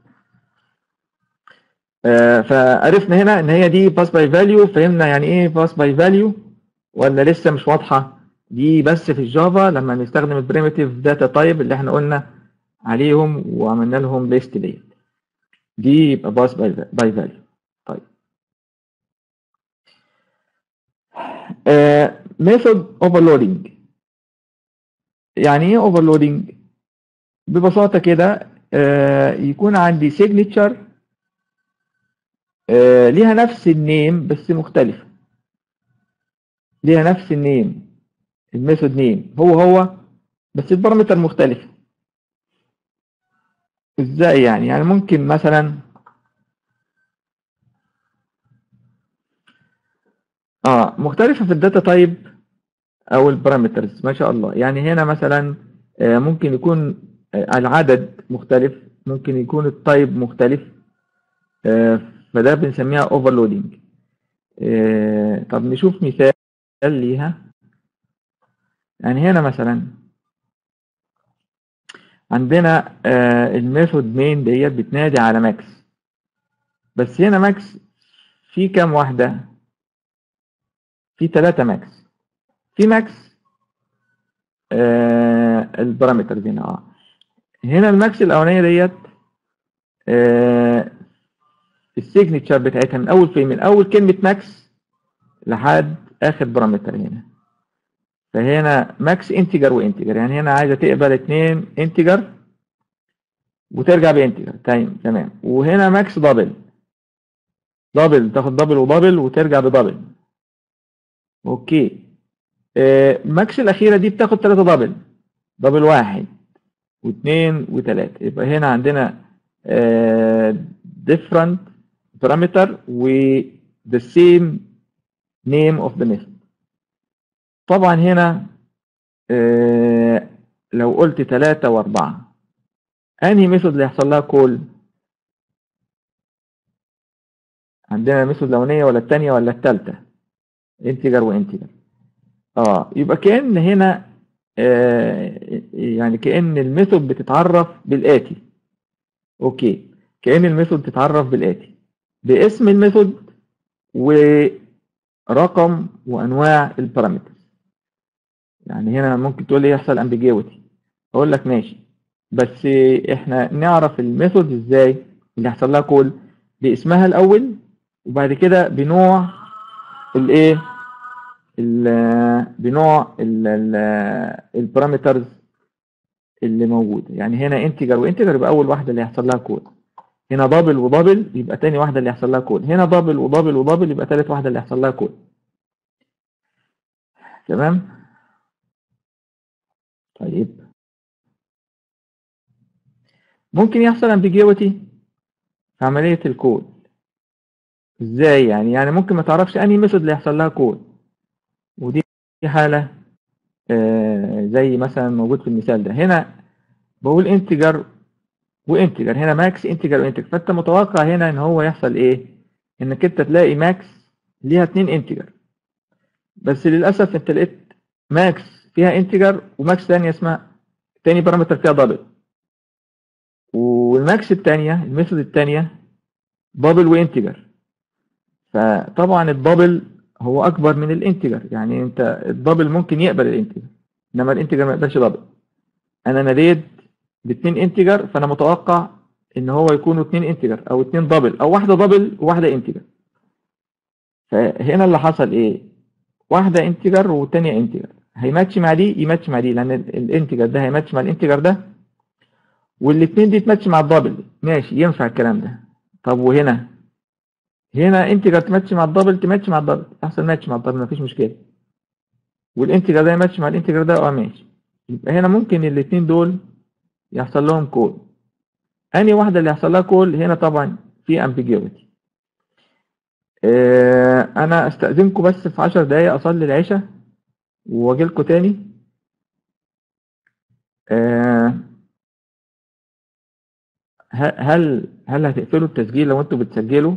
آه فعرفنا هنا ان هي دي باس باي فاليو فهمنا يعني ايه باس باي فاليو ولا لسه مش واضحة دي بس في الجافا لما نستخدم البريميتيف داتا تايب اللي احنا قلنا عليهم وعملنا لهم ليست ديت دي يبقى باس باي فاليو طيب ميثود اوفرلودنج يعني ايه اوفرلودنج ببساطة كده آه، يكون عندي signature آه، ليها نفس النيم بس مختلفة ليها نفس النيم الميثود نيم هو هو بس البارامتر مختلف ازاي يعني يعني ممكن مثلا اه مختلفة في الداتا تايب او البارامترز ما شاء الله يعني هنا مثلا آه، ممكن يكون آه، العدد مختلف ممكن يكون التايب مختلف آه، فده بنسميها اوفرلودنج طب نشوف مثال ليها يعني هنا مثلا عندنا الميثود مين ديت بتنادي على ماكس بس هنا ماكس في كام واحدة في ثلاثة ماكس في ماكس آه البارامترز هنا اه هنا الماكس الاولانيه ديت آه السيجنتشر بتاعتها من اول فين من اول كلمه ماكس لحد اخر بارامتر هنا فهنا ماكس انتجر وانتجر يعني هنا عايزه تقبل اتنين انتجر وترجع بانتجر تمام تمام وهنا ماكس دبل دبل تاخد دبل ودبل وترجع بدبل اوكي آه، ماكس الأخيرة دي بتاخد تلاتة دبل دبل واحد واثنين وثلاثة يبقى هنا عندنا آه، different parameter و the same name of the method طبعا هنا آه، لو قلت ثلاثة وأربعة أنهي ميثود اللي هيحصل لها كول عندنا الميثود الأولانية ولا الثانية ولا الثالثة انتجر وانتجر اه يبقى كأن هنا آه يعني كأن الميثود بتتعرف بالآتي اوكي كأن الميثود تتعرف بالآتي باسم الميثود ورقم وأنواع البارامترز يعني هنا ممكن تقول لي يحصل ambiguity أقول لك ماشي بس احنا نعرف الميثود ازاي اللي هيحصل لها كول باسمها الأول وبعد كده بنوع الايه ال- بنوع البارامترز اللي موجود يعني هنا انتجر وانتجر يبقى اول واحده اللي هيحصل لها كود هنا دبل ودبل يبقى تاني واحده اللي هيحصل لها كود هنا دبل ودبل ودبل يبقى تالت واحده اللي هيحصل لها كود تمام طيب ممكن يحصل ambiguity في عمليه الكود ازاي يعني يعني ممكن ما تعرفش انهي ميثود اللي هيحصل لها كود ودي حاله آه، زي مثلا موجود في المثال ده هنا بقول انتجر وانتجر هنا ماكس انتجر وانتجر فانت متوقع هنا ان هو يحصل ايه انك انت تلاقي ماكس ليها اتنين انتجر بس للاسف انت لقيت ماكس فيها انتجر وماكس ثانيه اسمها تاني بارامتر فيها دبل والماكس الثانيه الميثود الثانيه دبل وانتجر فطبعا الدبل هو اكبر من الانتجر يعني انت الدبل ممكن يقبل الانتجر انما الانتجر ما يقبلش دبل انا ناديت باتنين انتجر فانا متوقع ان هو يكونوا اتنين انتجر او اتنين دبل او واحده دبل وواحده انتجر فهنا اللي حصل ايه واحده انتجر والتانيه انتجر هيماتش مع دي يماتش مع دي لان ال- الانتجر ده هيماتش مع الانتجر ده والاتنين دي تماتش مع الدبل ماشي ينفع الكلام ده طب وهنا هنا انتجر تماتش مع الدبل تماتش مع الدبل احسن ماتش مع الدبل مفيش مشكله والانتجر ده يماتش مع الانتجر ده اه ماشي يبقى هنا ممكن الاتنين دول يحصل لهم كول انهي واحده اللي يحصل لها كول هنا طبعا في ambiguity آه انا استاذنكم بس في 10 دقايق اصلي العشاء واجي لكم تاني آه ه- هل هل هتقفلوا التسجيل لو انتوا بتسجلوا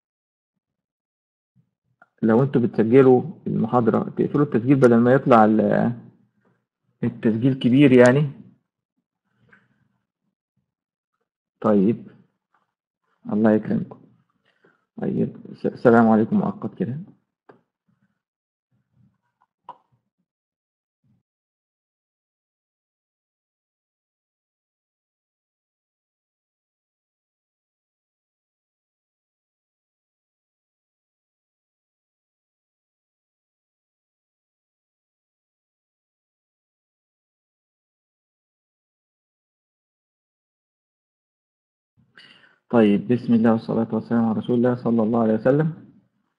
لو انتوا بتسجلوا المحاضرة تقفلوا التسجيل بدل ما يطلع ال- التسجيل كبير يعني طيب الله يكرمكم طيب س- السلام عليكم مؤقت كده طيب بسم الله والصلاة والسلام على رسول الله صلى الله عليه وسلم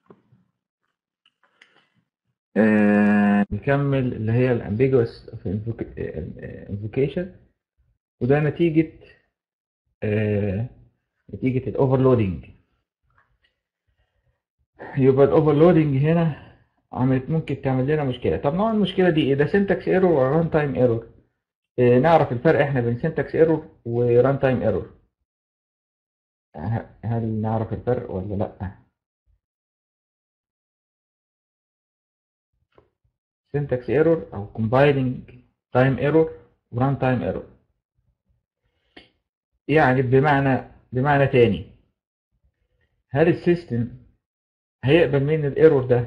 آه نكمل اللي هي الambiguous of invoc- آه، invocation وده نتيجة آه نتيجة الاوفرلودنج يبقى الاوفرلودنج هنا عملت ممكن تعمل لنا مشكلة طب نوع المشكلة دي ايه ده syntax error ولا run time error آه نعرف الفرق احنا بين syntax error و run time error ه- هل نعرف الفرق ولا لأ syntax error أو compiling time error و run time error يعني بمعنى بمعنى تاني هل السيستم هيقبل مني الايرور ده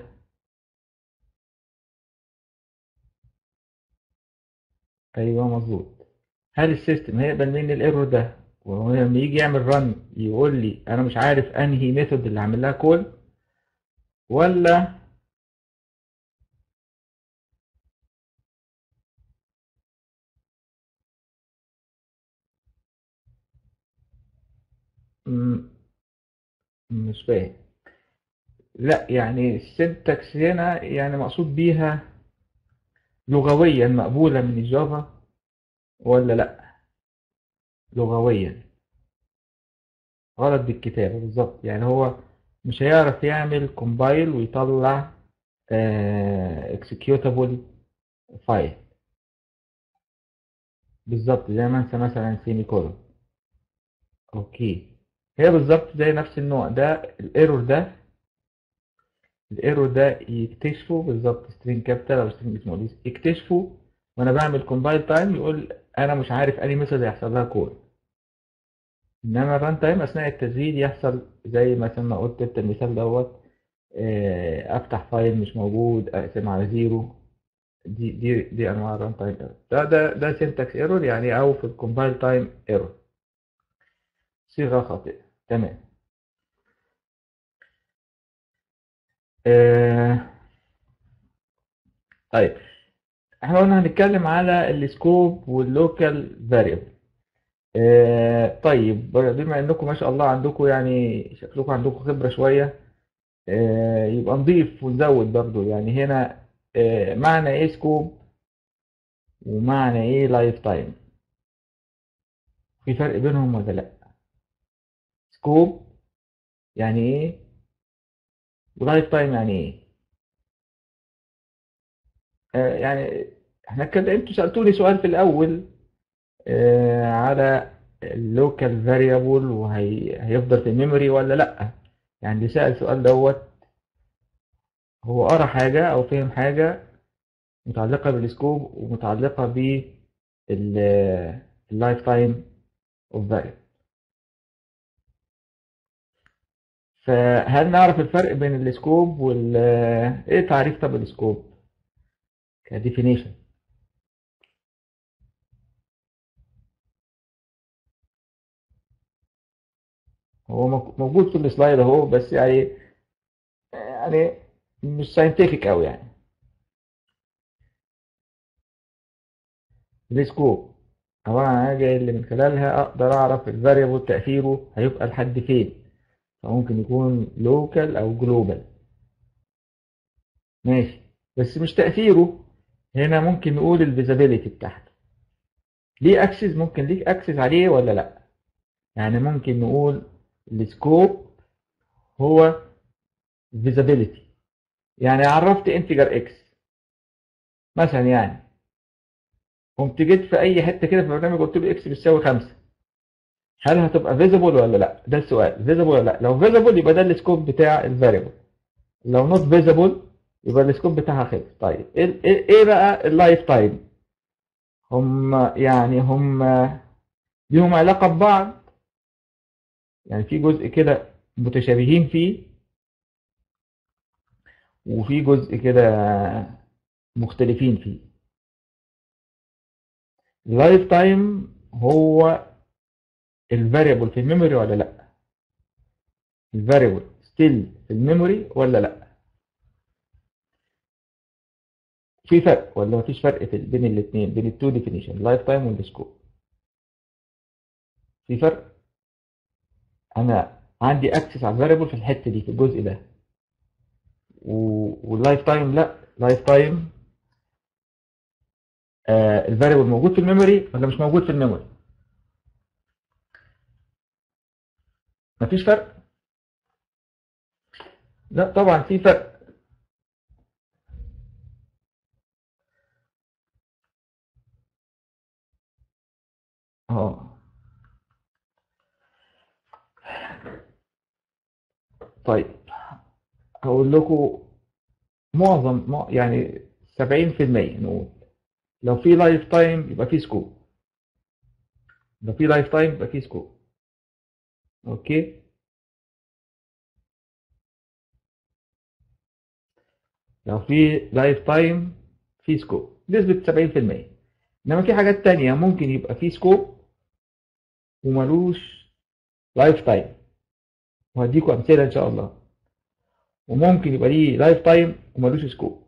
ايوه مظبوط هل السيستم هيقبل مني الايرور ده ولما يجي يعمل رن يقول لي انا مش عارف انهي ميثود اللي عامل لها كول ولا م- مش فاهم لا يعني السنتكس هنا يعني مقصود بيها لغويا مقبولة من الجافا ولا لا لغويا غلط بالكتابة بالظبط يعني هو مش هيعرف يعمل كومبايل ويطلع اكسكيوتابل فايل بالظبط زي ما انسى مثلا سيمي كولون اوكي هي بالظبط زي نفس النوع ده الايرور ده الايرور ده يكتشفه بالظبط سترينج كابيتال او سترينج سمول يكتشفه وانا بعمل كومبايل تايم يقول انا مش عارف انهي ميثود هيحصل لها كول انما الران تايم اثناء التسجيل يحصل زي مثلا ما قلت انت المثال دوت آه، افتح فايل مش موجود اقسم على زيرو دي دي دي انواع الران تايم ايرور ده ده ده سينتاكس ايرور يعني او في الكومبايل تايم ايرور صيغه خاطئه تمام آه، طيب احنا قلنا هنتكلم على السكوب واللوكال فاريبل طيب بما انكم ما شاء الله عندكم يعني شكلكم عندكم خبرة شوية آه، يبقى نضيف ونزود برضو يعني هنا آه، معنى ايه سكوب ومعنى ايه لايف تايم في فرق بينهم ولا لا سكوب يعني ايه ولايف تايم يعني ايه آه، يعني احنا كده انتوا سألتوني سؤال في الاول آه، على اللوكال فاريبل وهيفضل في الميموري ولا لا يعني اللي سأل السؤال دوت هو قرا حاجة او فهم حاجة متعلقة بالسكوب ومتعلقة باللايف تايم اوف فاريبل فهل نعرف الفرق بين السكوب وال ايه تعريف طب السكوب كديفينيشن هو مك- موجود في السلايد اهو بس يعني يعني مش ساينتفك قوي يعني السكوب عبارة عن حاجة اللي من خلالها أقدر أعرف الفاريبل تأثيره هيبقى لحد فين فممكن يكون لوكال أو جلوبال ماشي بس مش تأثيره هنا ممكن نقول الفيزابيليتي بتاعته ليه اكسس ممكن ليك اكسس عليه ولا لا يعني ممكن نقول السكوب هو فيزابيليتي يعني عرفت انتجر اكس مثلا يعني قمت جيت في اي حته كده في البرنامج قلت له اكس بتساوي 5 هل هتبقى فيزيبل ولا لا ده السؤال فيزيبل ولا لا لو فيزيبل يبقى ده السكوب بتاع الفاريبل لو نوت فيزيبل يبقى السكوب بتاعها خلص طيب ايه ايه إيه بقى اللايف تايم هم يعني هم ليهم علاقه ببعض يعني في جزء كده متشابهين فيه وفي جزء كده مختلفين فيه اللايف تايم هو الفاريبل في الميموري ولا لا الفاريبل ستيل في الميموري ولا لا في فرق ولا مفيش فرق في بين الاثنين بين التو ديفينيشن اللايف تايم والسكوب في فرق انا عندي اكسس على الفاريبل في الحته دي في الجزء ده واللايف تايم لا لايف تايم آه الفاريبل موجود في الميموري ولا مش موجود في الميموري مفيش فرق لا طبعا في فرق اه طيب هقول لكم معظم مع- يعني 70% نقول لو في لايف تايم يبقى في سكوب لو في لايف تايم يبقى في سكوب اوكي لو في لايف تايم في سكوب نسبة 70% انما في حاجات تانية ممكن يبقى في سكوب وملوش لايف تايم وهديكم امثلة ان شاء الله وممكن يبقى ليه لايف تايم وملوش سكوب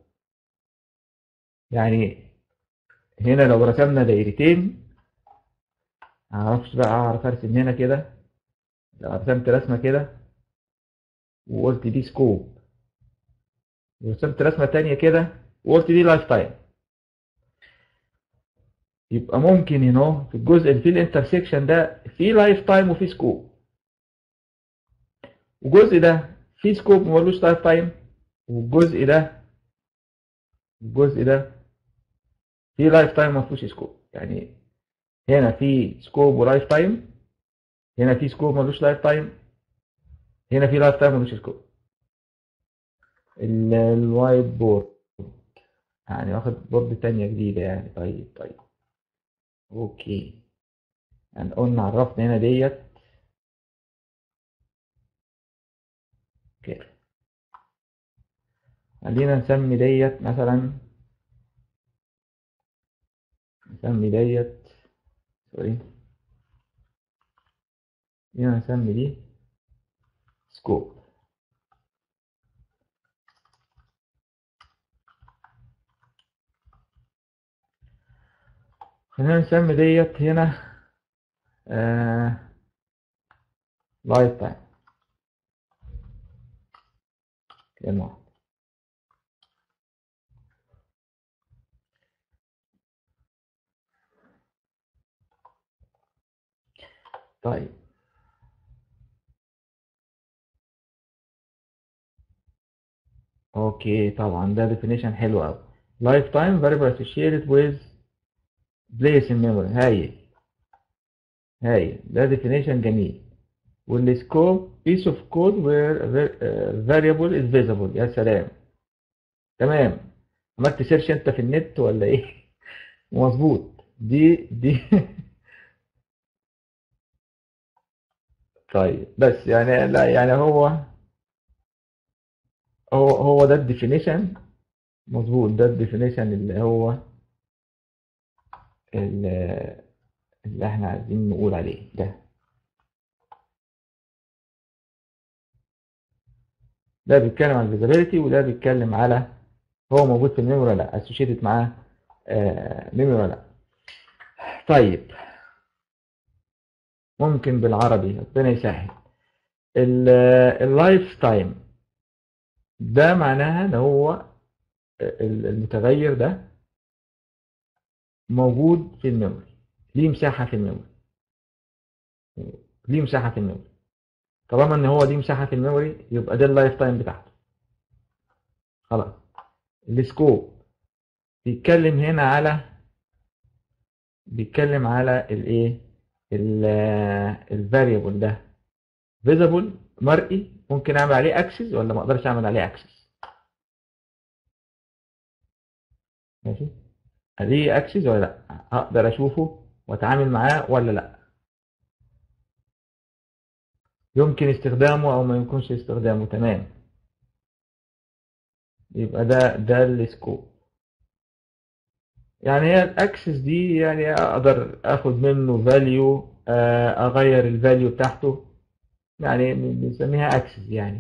يعني هنا لو رسمنا دايرتين معرفش بقى اعرف ارسم هنا كده لو رسمت رسمة كده وقلت دي سكوب ورسمت رسمة تانية كده وقلت دي لايف تايم يبقى ممكن هنا في الجزء اللي فيه الانترسكشن ده في لايف تايم وفي سكوب والجزء ده فيه سكوب وملوش لايف تايم والجزء ده الجزء ده فيه لايف تايم ومفيهوش سكوب يعني هنا في سكوب ولايف تايم هنا في سكوب ملوش لايف تايم هنا في لايف تايم ملوش سكوب ال- الوايت بورد يعني واخد بورد تانية جديدة يعني طيب طيب اوكي يعني قلنا عرفنا هنا ديت خلينا نسمي ديت مثلا نسمي ديت سوري خلينا نسمي دي سكوب خلينا نسمي ديت هنا لايف تايم كلمة واحدة طيب اوكي طبعا ده definition حلو قوي lifetime variable associated with place in memory هايل هايل ده definition جميل والسكوب piece of code where a variable is visible يا سلام تمام عملت سيرش انت في النت ولا ايه مظبوط دي دي طيب بس يعني لا يعني هو هو هو ده الديفينيشن مظبوط ده الديفينيشن اللي هو اللي, اللي احنا عايزين نقول عليه ده ده بيتكلم عن الفيزابيلتي وده بيتكلم على هو موجود في الميموري ولا لا اسوشيتد معاه ميموري ولا لا طيب ممكن بالعربي ربنا يسهل اللايف تايم ده معناها ان هو المتغير ده موجود في الميموري ليه مساحة في الميموري ليه مساحة في الميموري طالما ان هو ليه مساحة في الميموري يبقى ده اللايف تايم بتاعته خلاص السكوب بيتكلم هنا على بيتكلم على الايه الفاريبل ده فيزبل مرئي ممكن اعمل عليه اكسس ولا ما اقدرش اعمل عليه اكسس ماشي ليه اكسس ولا لا اقدر اشوفه واتعامل معاه ولا لا يمكن استخدامه او ما يمكنش استخدامه تمام يبقى ده ده السكوب يعني هي الاكسس دي يعني اقدر اخد منه فاليو اغير الفاليو بتاعته يعني بنسميها اكسس يعني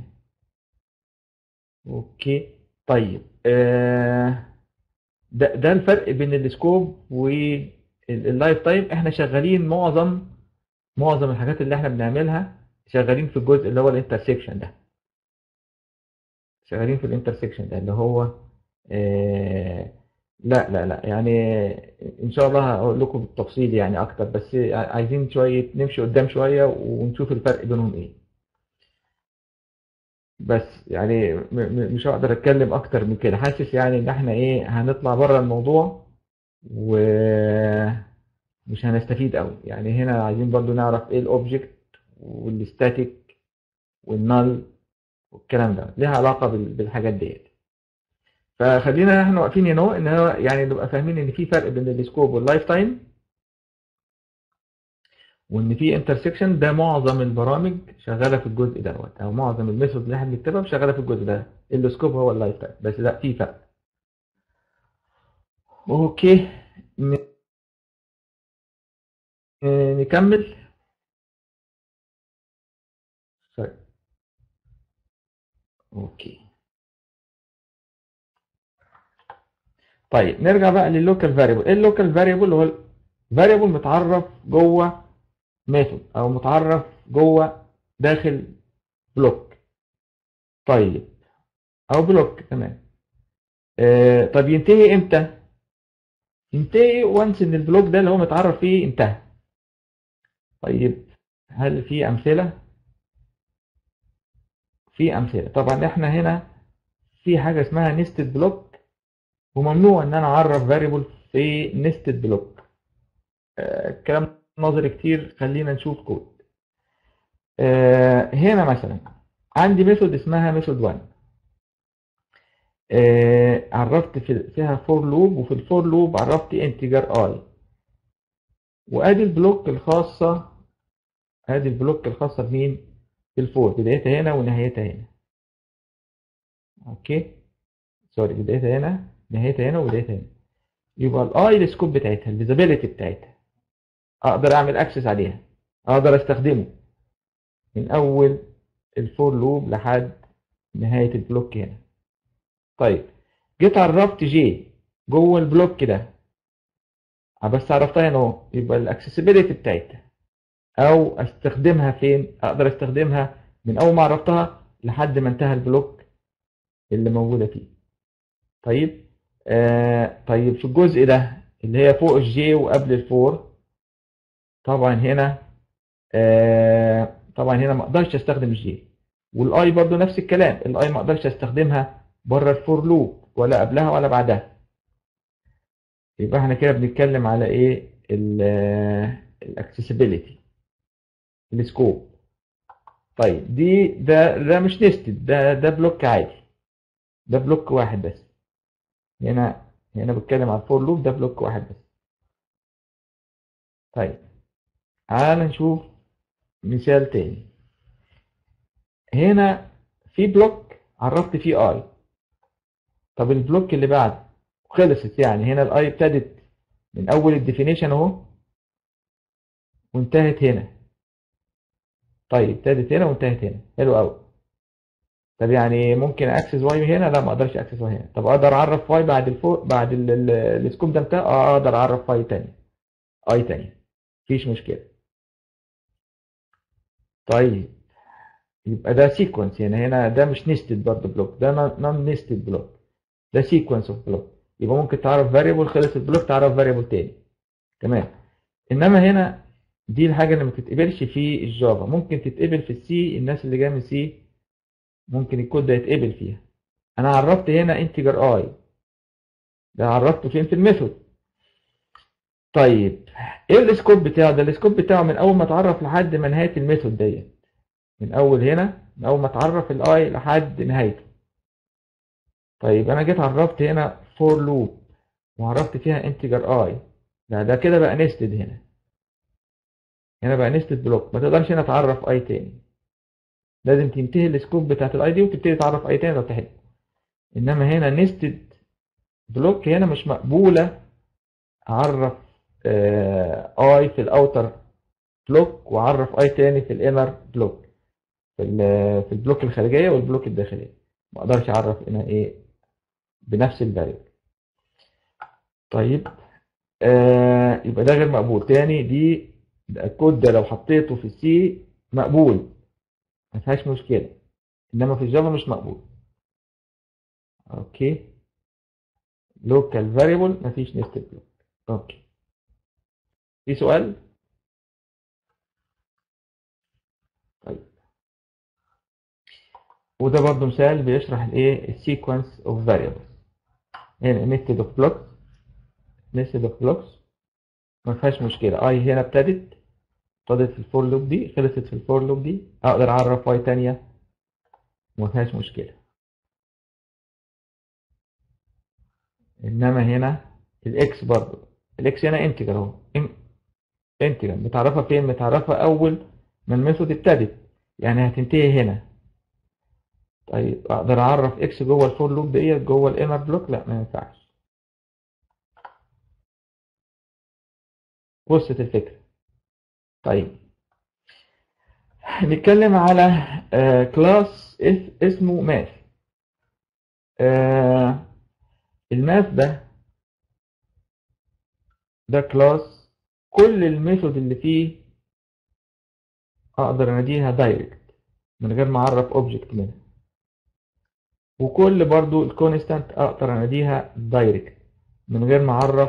اوكي طيب آه ده ده الفرق بين السكوب واللايف تايم احنا شغالين معظم معظم الحاجات اللي احنا بنعملها شغالين في الجزء اللي هو الانترسكشن ده شغالين في الانترسكشن ده اللي هو آه لا لا لا يعني ان شاء الله هقول لكم بالتفصيل يعني اكتر بس عايزين شويه نمشي قدام شويه ونشوف الفرق بينهم ايه بس يعني مش هقدر اتكلم اكتر من كده حاسس يعني ان احنا ايه هنطلع بره الموضوع ومش هنستفيد قوي يعني هنا عايزين برضو نعرف ايه الاوبجكت والستاتيك والنال والكلام ده ليها علاقه بالحاجات ديت فخلينا احنا واقفين هنا ان هو يعني نبقى فاهمين ان في فرق بين السكوب واللايف تايم وان في انترسكشن ده معظم البرامج شغاله في الجزء دوت او معظم الميثود اللي احنا بنكتبها شغاله في الجزء ده السكوب هو اللايف تايم بس لا في فرق اوكي نكمل طيب اوكي طيب نرجع بقى لللوكال فاريبل ايه اللوكال فاريبل هو فاريبل متعرف جوه ميثود او متعرف جوه داخل بلوك طيب او بلوك تمام آه طب ينتهي امتى ينتهي وانس ان البلوك ده اللي هو متعرف فيه انتهى طيب هل في امثله في امثله طبعا احنا هنا في حاجه اسمها نيستد بلوك وممنوع ان انا اعرف فاريبل في نيستد بلوك آه كلام نظري كتير خلينا نشوف كود آه هنا مثلا عندي ميثود اسمها ميثود 1 آه عرفت في فيها فور لوب وفي الفور لوب عرفت انتجر اي وادي البلوك الخاصه ادي البلوك الخاصه بمين بالفور بدايتها هنا ونهايتها هنا اوكي سوري بدايتها هنا نهايتها هنا وبدايتها هنا يبقى الاي السكوب بتاعتها الفيزابيلتي بتاعتها اقدر اعمل اكسس عليها اقدر استخدمه من اول الفور لوب لحد نهاية البلوك هنا طيب جيت عرفت جي جوه البلوك ده بس عرفتها هنا اهو يبقى الاكسسبيليتي بتاعتها او استخدمها فين اقدر استخدمها من اول ما عرفتها لحد ما انتهى البلوك اللي موجودة فيه طيب آه طيب في الجزء ده اللي هي فوق الجي وقبل الفور طبعا هنا آه طبعا هنا ما اقدرش استخدم الجي والاي برضو نفس الكلام الاي ما اقدرش استخدمها بره الفور لوب ولا قبلها ولا بعدها يبقى احنا كده بنتكلم على ايه الاكسسبيليتي السكوب طيب دي ده ده مش نستد ده ده بلوك عادي ده بلوك واحد بس هنا هنا بتكلم على الفور لوب ده بلوك واحد بس طيب تعال نشوف مثال تاني هنا في بلوك عرفت فيه اي طب البلوك اللي بعد خلصت يعني هنا الاي ابتدت من اول الديفينيشن اهو وانتهت هنا طيب ابتدت هنا وانتهت هنا حلو قوي طب يعني ممكن اكسس واي هنا لا ما اقدرش اكسس واي هنا طب اقدر اعرف واي بعد الفوق بعد السكوب ده بتاع اه اقدر اعرف واي تاني اي تاني مفيش مشكله طيب يبقى ده سيكونس يعني هنا ده مش نيستد برضه بلوك ده نون نيستد بلوك ده سيكونس اوف بلوك يبقى ممكن تعرف فاريبل خلص البلوك تعرف فاريبل تاني تمام انما هنا دي الحاجه اللي ما تتقبلش في الجافا ممكن تتقبل في السي الناس اللي جايه من سي ممكن الكود ده يتقبل فيها انا عرفت هنا انتجر اي ده عرفته فين في الميثود طيب ايه السكوب بتاعه ده السكوب بتاعه من اول ما اتعرف لحد ما نهايه الميثود ديت من اول هنا من اول ما اتعرف الاي لحد نهايته طيب انا جيت عرفت هنا فور لوب وعرفت فيها انتجر اي ده ده كده بقى نستد هنا هنا بقى نستد بلوك ما تقدرش هنا تعرف اي تاني لازم تنتهي السكوب بتاعت الاي دي وتبتدي تعرف اي تاني لو تحب انما هنا نستد بلوك هنا مش مقبوله اعرف اي في الاوتر بلوك واعرف اي تاني في الانر بلوك في في البلوك الخارجيه والبلوك الداخليه ما اقدرش اعرف هنا ايه بنفس الفاريبل طيب آه يبقى ده غير مقبول تاني دي ده الكود ده لو حطيته في السي مقبول ما فيهاش مشكله انما في الجافا مش مقبول اوكي لوكال فاريبل مفيش نستد بلوك اوكي في سؤال طيب وده برضو مثال بيشرح الايه السيكونس اوف فاريبلز هنا ميثود اوف بلوكس ميثود اوف بلوكس ما فيهاش مشكله اي هنا ابتدت ابتدت في الفور لوب دي خلصت في الفور لوب دي اقدر اعرف واي تانية ما فيهاش مشكله انما هنا الاكس برضو الاكس هنا انتجر اهو انتجر متعرفه فين متعرفه اول ما الميثود ابتدت يعني هتنتهي هنا طيب اقدر اعرف اكس جوه الفور لوب ديت جوه الانر بلوك لا ما ينفعش وصلت الفكره طيب نتكلم على كلاس اسمه ماث الماث ده ده كلاس كل الميثود اللي فيه اقدر اناديها دايركت من غير ما اعرف اوبجكت منها وكل برضو الكونستانت اقدر اناديها دايركت من غير ما اعرف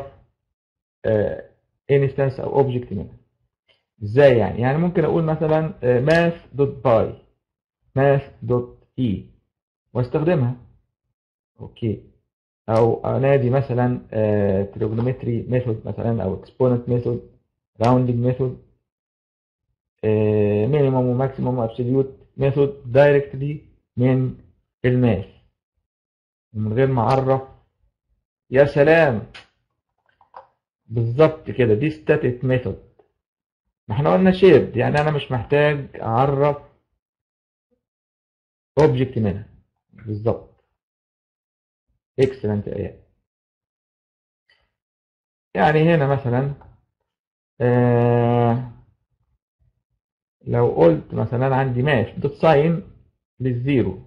انستنس او اوبجكت منها ازاي يعني يعني ممكن اقول مثلا math دوت باي math دوت اي واستخدمها اوكي او انادي مثلا تريجونومتري ميثود مثلا او اكسبوننت ميثود راوندنج ميثود مينيموم وماكسيموم وابسوليوت ميثود دايركتلي من الماث ومن غير ما اعرف يا سلام بالظبط كده دي ستاتيك ميثود ما احنا قلنا شيرد يعني انا مش محتاج اعرف اوبجكت منها بالظبط اكسلنت ايات يعني هنا مثلا آه لو قلت مثلا عندي ماش دوت ساين للزيرو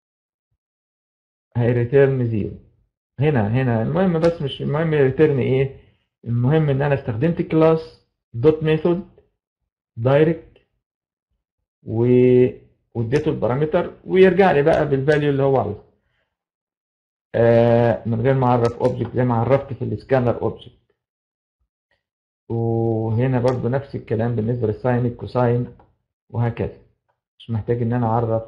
هيريتيرن زيرو هنا هنا المهم بس مش المهم يريتيرن ايه المهم ان انا استخدمت كلاس دوت ميثود دايركت و واديته البارامتر ويرجع لي بقى بالفاليو اللي هو عاوزه آه من غير ما اعرف اوبجكت زي ما عرفت في السكانر اوبجكت وهنا برضو نفس الكلام بالنسبه للساين الكوساين وهكذا مش محتاج ان انا اعرف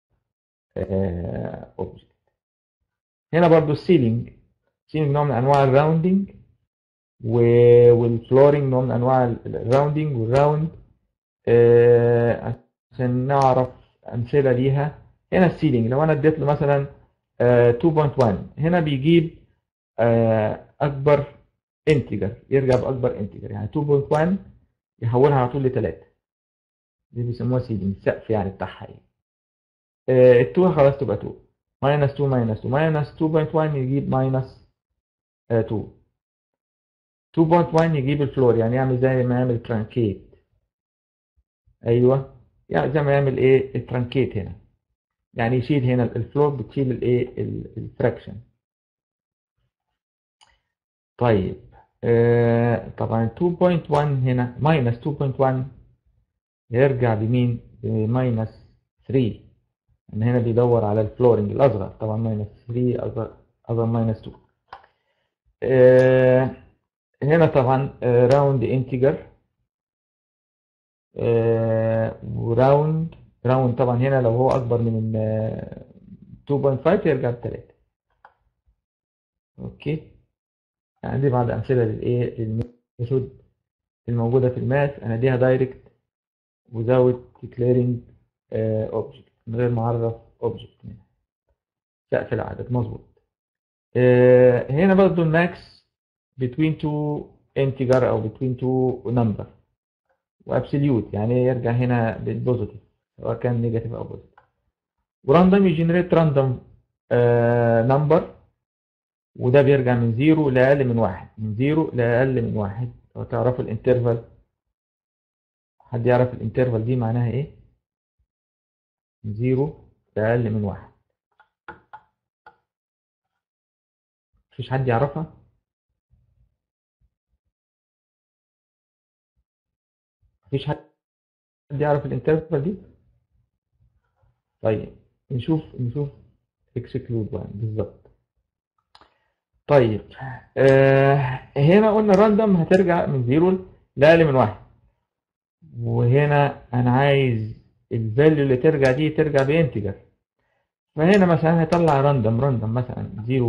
اوبجكت هنا برضو السيلينج سيلينج نوع من انواع الراوندينج والفلورينج نوع من انواع الراوندينج والراوند آه عشان نعرف امثله ليها هنا السيلينج لو انا اديت له مثلا آه 2.1 هنا بيجيب آه اكبر انتجر يرجع باكبر انتجر يعني 2.1 يحولها على طول ل 3 دي بيسموها سيلينج السقف يعني بتاعها ايه ال 2 خلاص تبقى 2 ماينس 2 ماينس 2 ماينس 2.1 يجيب ماينس 2 2.1 يجيب الفلور يعني يعمل زي ما يعمل ترانكيت ايوه يعني زي ما يعمل ايه الترانكيت هنا يعني يشيل هنا الفلور بتشيل الايه الفراكشن طيب آه طبعا 2.1 هنا ماينس 2.1 يرجع بمين بماينس 3 ان هنا بيدور على الفلورنج الاصغر طبعا ماينس 3 اصغر اصغر ماينس 2 آه هنا طبعا راوند انتجر وراوند راوند طبعا هنا لو هو اكبر من 2.5 يرجع ب 3 اوكي عندي بعض امثله للايه للميثود الموجوده في الماث انا اديها دايركت without declaring uh, object من غير ما اعرف object هنا سقف العدد مظبوط uh, هنا برضه الماكس between two integer او between two number وابسوليوت يعني يرجع هنا بالبوزيتيف سواء كان نيجاتيف او بوزيتيف وراندوم يجنريت راندوم نمبر وده بيرجع من زيرو لاقل من واحد من زيرو لاقل من واحد لو تعرفوا الانترفال حد يعرف الانترفال دي معناها ايه من زيرو لاقل من واحد مفيش حد يعرفها مفيش حد يعرف الانترفال دي طيب نشوف نشوف اكسكلود وان بالظبط طيب آه هنا قلنا راندوم هترجع من زيرو لاقل من واحد وهنا انا عايز الفاليو اللي ترجع دي ترجع بانتجر فهنا مثلا هيطلع راندوم راندوم مثلا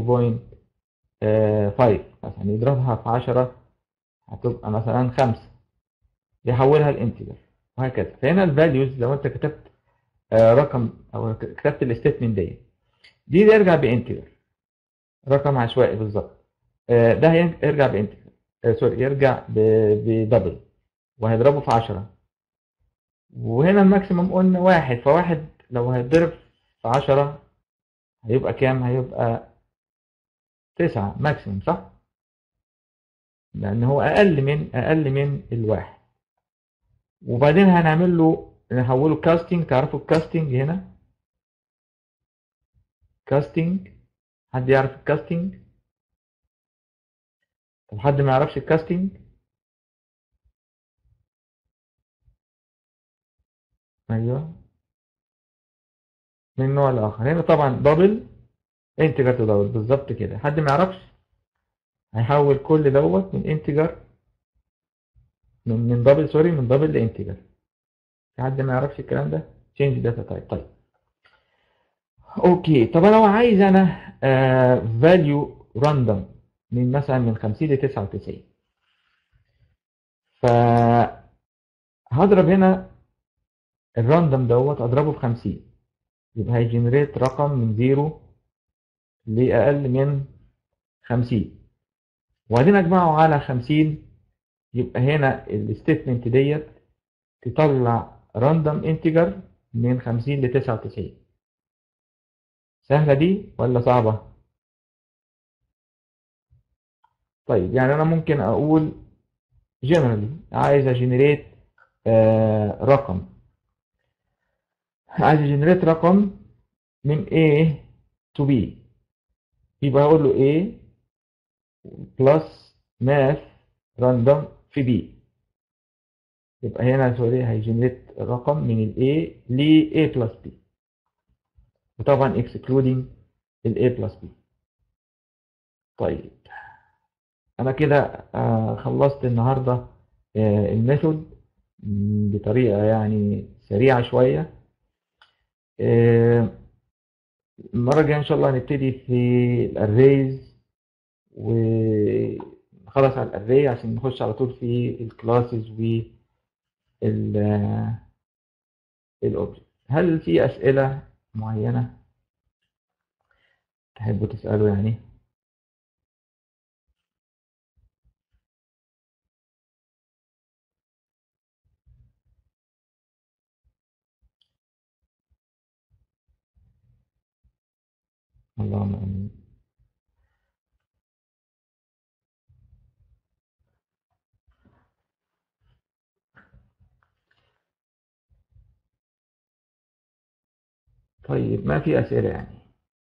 0.5 مثلا يضربها في 10 هتبقى مثلا 5 يحولها لانتجر وهكذا فهنا الفاليوز لو انت كتبت آه رقم او كتبت الستيتمنت دي دي يرجع بانتجر رقم عشوائي بالظبط آه ده يرجع بانتجر آه سوري يرجع بدبل وهيضربه في 10 وهنا الماكسيموم قلنا واحد فواحد لو هيتضرب في 10 هيبقى كام هيبقى 9 ماكسيموم صح لان هو اقل من اقل من الواحد وبعدين هنعمل له نحوله كاستنج تعرفوا الكاستنج هنا كاستنج حد يعرف الكاستنج طب حد ما يعرفش الكاستنج ايوه من النوع الاخر هنا طبعا دبل انتجر تو دبل بالظبط كده حد ما يعرفش هيحول كل دوت من انتجر من من دبل سوري من دبل لانتجر في حد ما يعرفش الكلام ده change data type طيب اوكي طب لو عايز انا فاليو راندوم من مثلا من 50 ل 99 ف هضرب هنا الراندوم دوت اضربه في 50 يبقى هيجنريت رقم من 0 لاقل من 50 وبعدين اجمعه على 50 يبقى هنا الستيتمنت ديت تطلع راندوم انتجر من 50 ل 99 سهلة دي ولا صعبة؟ طيب يعني انا ممكن اقول generally عايز اجنريت رقم عايز اجنريت رقم من A to B يبقى هقول له A plus math random في B يبقى هنا سوري هيجنريت رقم من ال A ل A plus B وطبعا excluding ال A plus B طيب انا كده آه، خلصت النهارده آه، الميثود م، بطريقه يعني سريعه شويه آه، المره الجايه ان شاء الله هنبتدي في الاريز ونخلص على الاري عشان نخش على طول في الكلاسز و الاوبجكت هل في اسئله معينه تحبوا تسالوا يعني اللهم امين طيب ما في اسئله يعني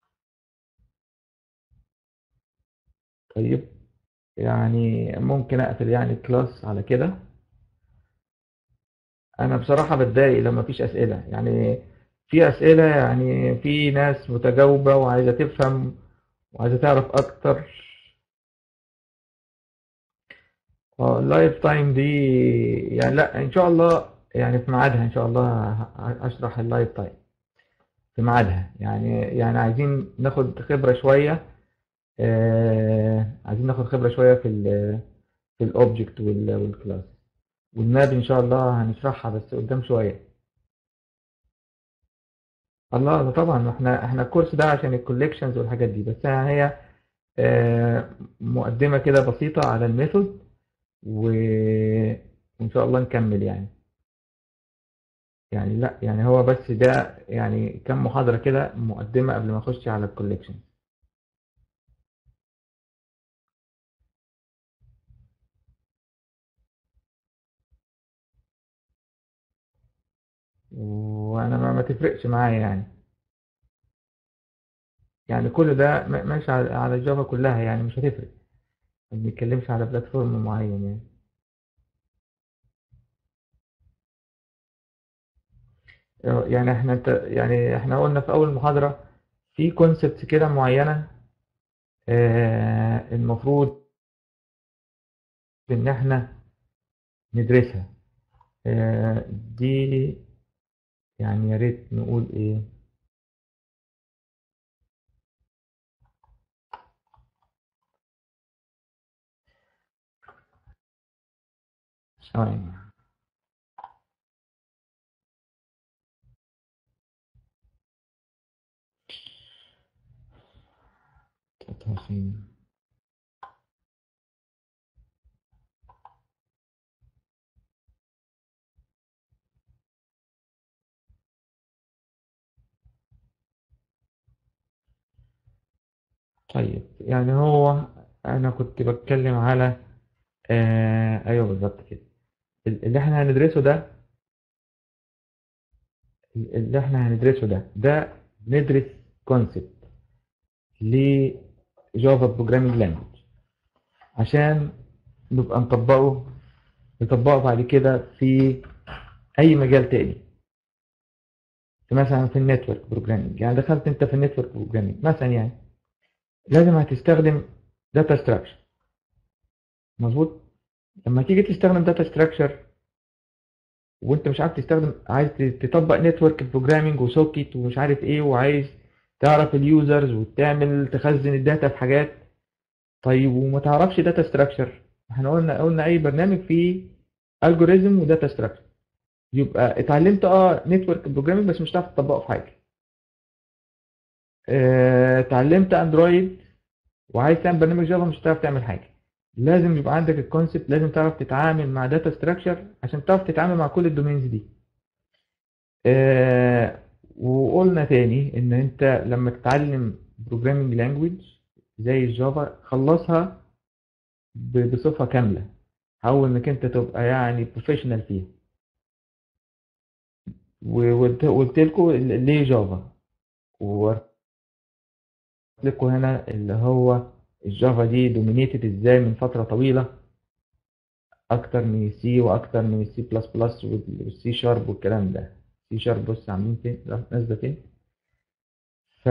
طيب يعني ممكن اقفل يعني الكلاس على كده انا بصراحه بتضايق لما مفيش اسئله يعني في اسئله يعني في ناس متجاوبه وعايزه تفهم وعايزه تعرف اكتر اه اللايف تايم دي يعني لا ان شاء الله يعني في ميعادها ان شاء الله ه- هشرح اللايف تايم في ميعادها يعني يعني عايزين ناخد خبره شويه آه عايزين ناخد خبره شويه في ال في الاوبجكت والكلاس والماب ان شاء الله هنشرحها بس قدام شويه الله ده طبعا احنا احنا الكورس ده عشان الكوليكشنز والحاجات دي بس هي آه، مقدمة كده بسيطة على الميثود و- وإن شاء الله نكمل يعني يعني لا يعني هو بس ده يعني كم محاضرة كده مقدمة قبل ما أخش على الكوليكشن وأنا ما, ما تفرقش معايا يعني يعني كل ده م- ماشي على على الجافا كلها يعني مش هتفرق ما بنتكلمش على بلاتفورم معين يعني يعني احنا انت يعني احنا قلنا في اول محاضرة في كونسبتس كده معينة آه، المفروض ان احنا ندرسها آه، دي يعني يا ريت نقول ايه ثواني كانتها فين طيب يعني هو انا كنت بتكلم على آه ايوه بالظبط كده ال- اللي احنا هندرسه ده اللي احنا هندرسه ده ده بندرس كونسبت لجافا بروجرامينج لانجوج عشان نبقى نطبقه نطبقه بعد كده في اي مجال تاني في مثلا في النتورك بروجرامينج يعني دخلت انت في النتورك بروجرامينج مثلا يعني لازم هتستخدم داتا ستراكشر مظبوط لما تيجي تستخدم داتا ستراكشر وانت مش عارف تستخدم عايز تطبق نتورك بروجرامينج وسوكيت ومش عارف ايه وعايز تعرف اليوزرز وتعمل تخزن الداتا في حاجات طيب وما تعرفش داتا ستراكشر احنا قلنا قلنا اي برنامج فيه الجوريزم وداتا ستراكشر يبقى اتعلمت اه نتورك بروجرامينج بس مش هتعرف تطبقه في حاجه اه، اتعلمت اندرويد وعايز تعمل برنامج جافا مش هتعرف تعمل حاجه لازم يبقى عندك الكونسبت لازم تعرف تتعامل مع داتا ستراكشر عشان تعرف تتعامل مع كل الدومينز دي آه وقلنا تاني ان انت لما تتعلم بروجرامينج لانجويج زي الجافا خلصها ب- بصفة كاملة حاول انك انت تبقى يعني بروفيشنال فيها وقلت لكم ليه جافا وقلت لكم هنا اللي هو الجافا دي دومينيتد ازاي من فترة طويلة اكتر من السي واكتر من السي بلس بلس والسي شارب والكلام ده سي شارب بص عاملين فين نازله فين ف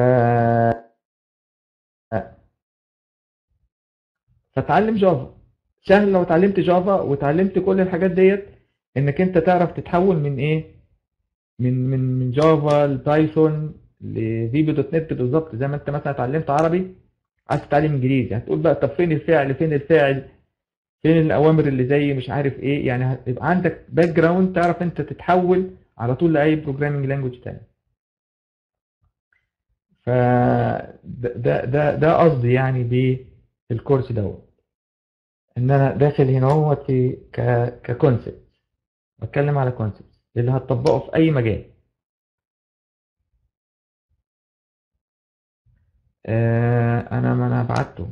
فتعلم جافا سهل لو اتعلمت جافا واتعلمت كل الحاجات ديت انك انت تعرف تتحول من ايه من من من جافا لبايثون لفيبي دوت نت بالظبط زي ما انت مثلا اتعلمت عربي عايز تتعلم انجليزي هتقول بقى طب فين الفعل فين الفاعل فين الاوامر اللي زي مش عارف ايه يعني هيبقى عندك باك جراوند تعرف انت تتحول على طول لاي بروجرامنج لانجوج تاني ف ده ده ده, ده قصدي يعني بالكورس دوت ان انا داخل هنا هو في ك ككونسبت بتكلم على كونسبت اللي هتطبقه في اي مجال آه انا ما انا بعته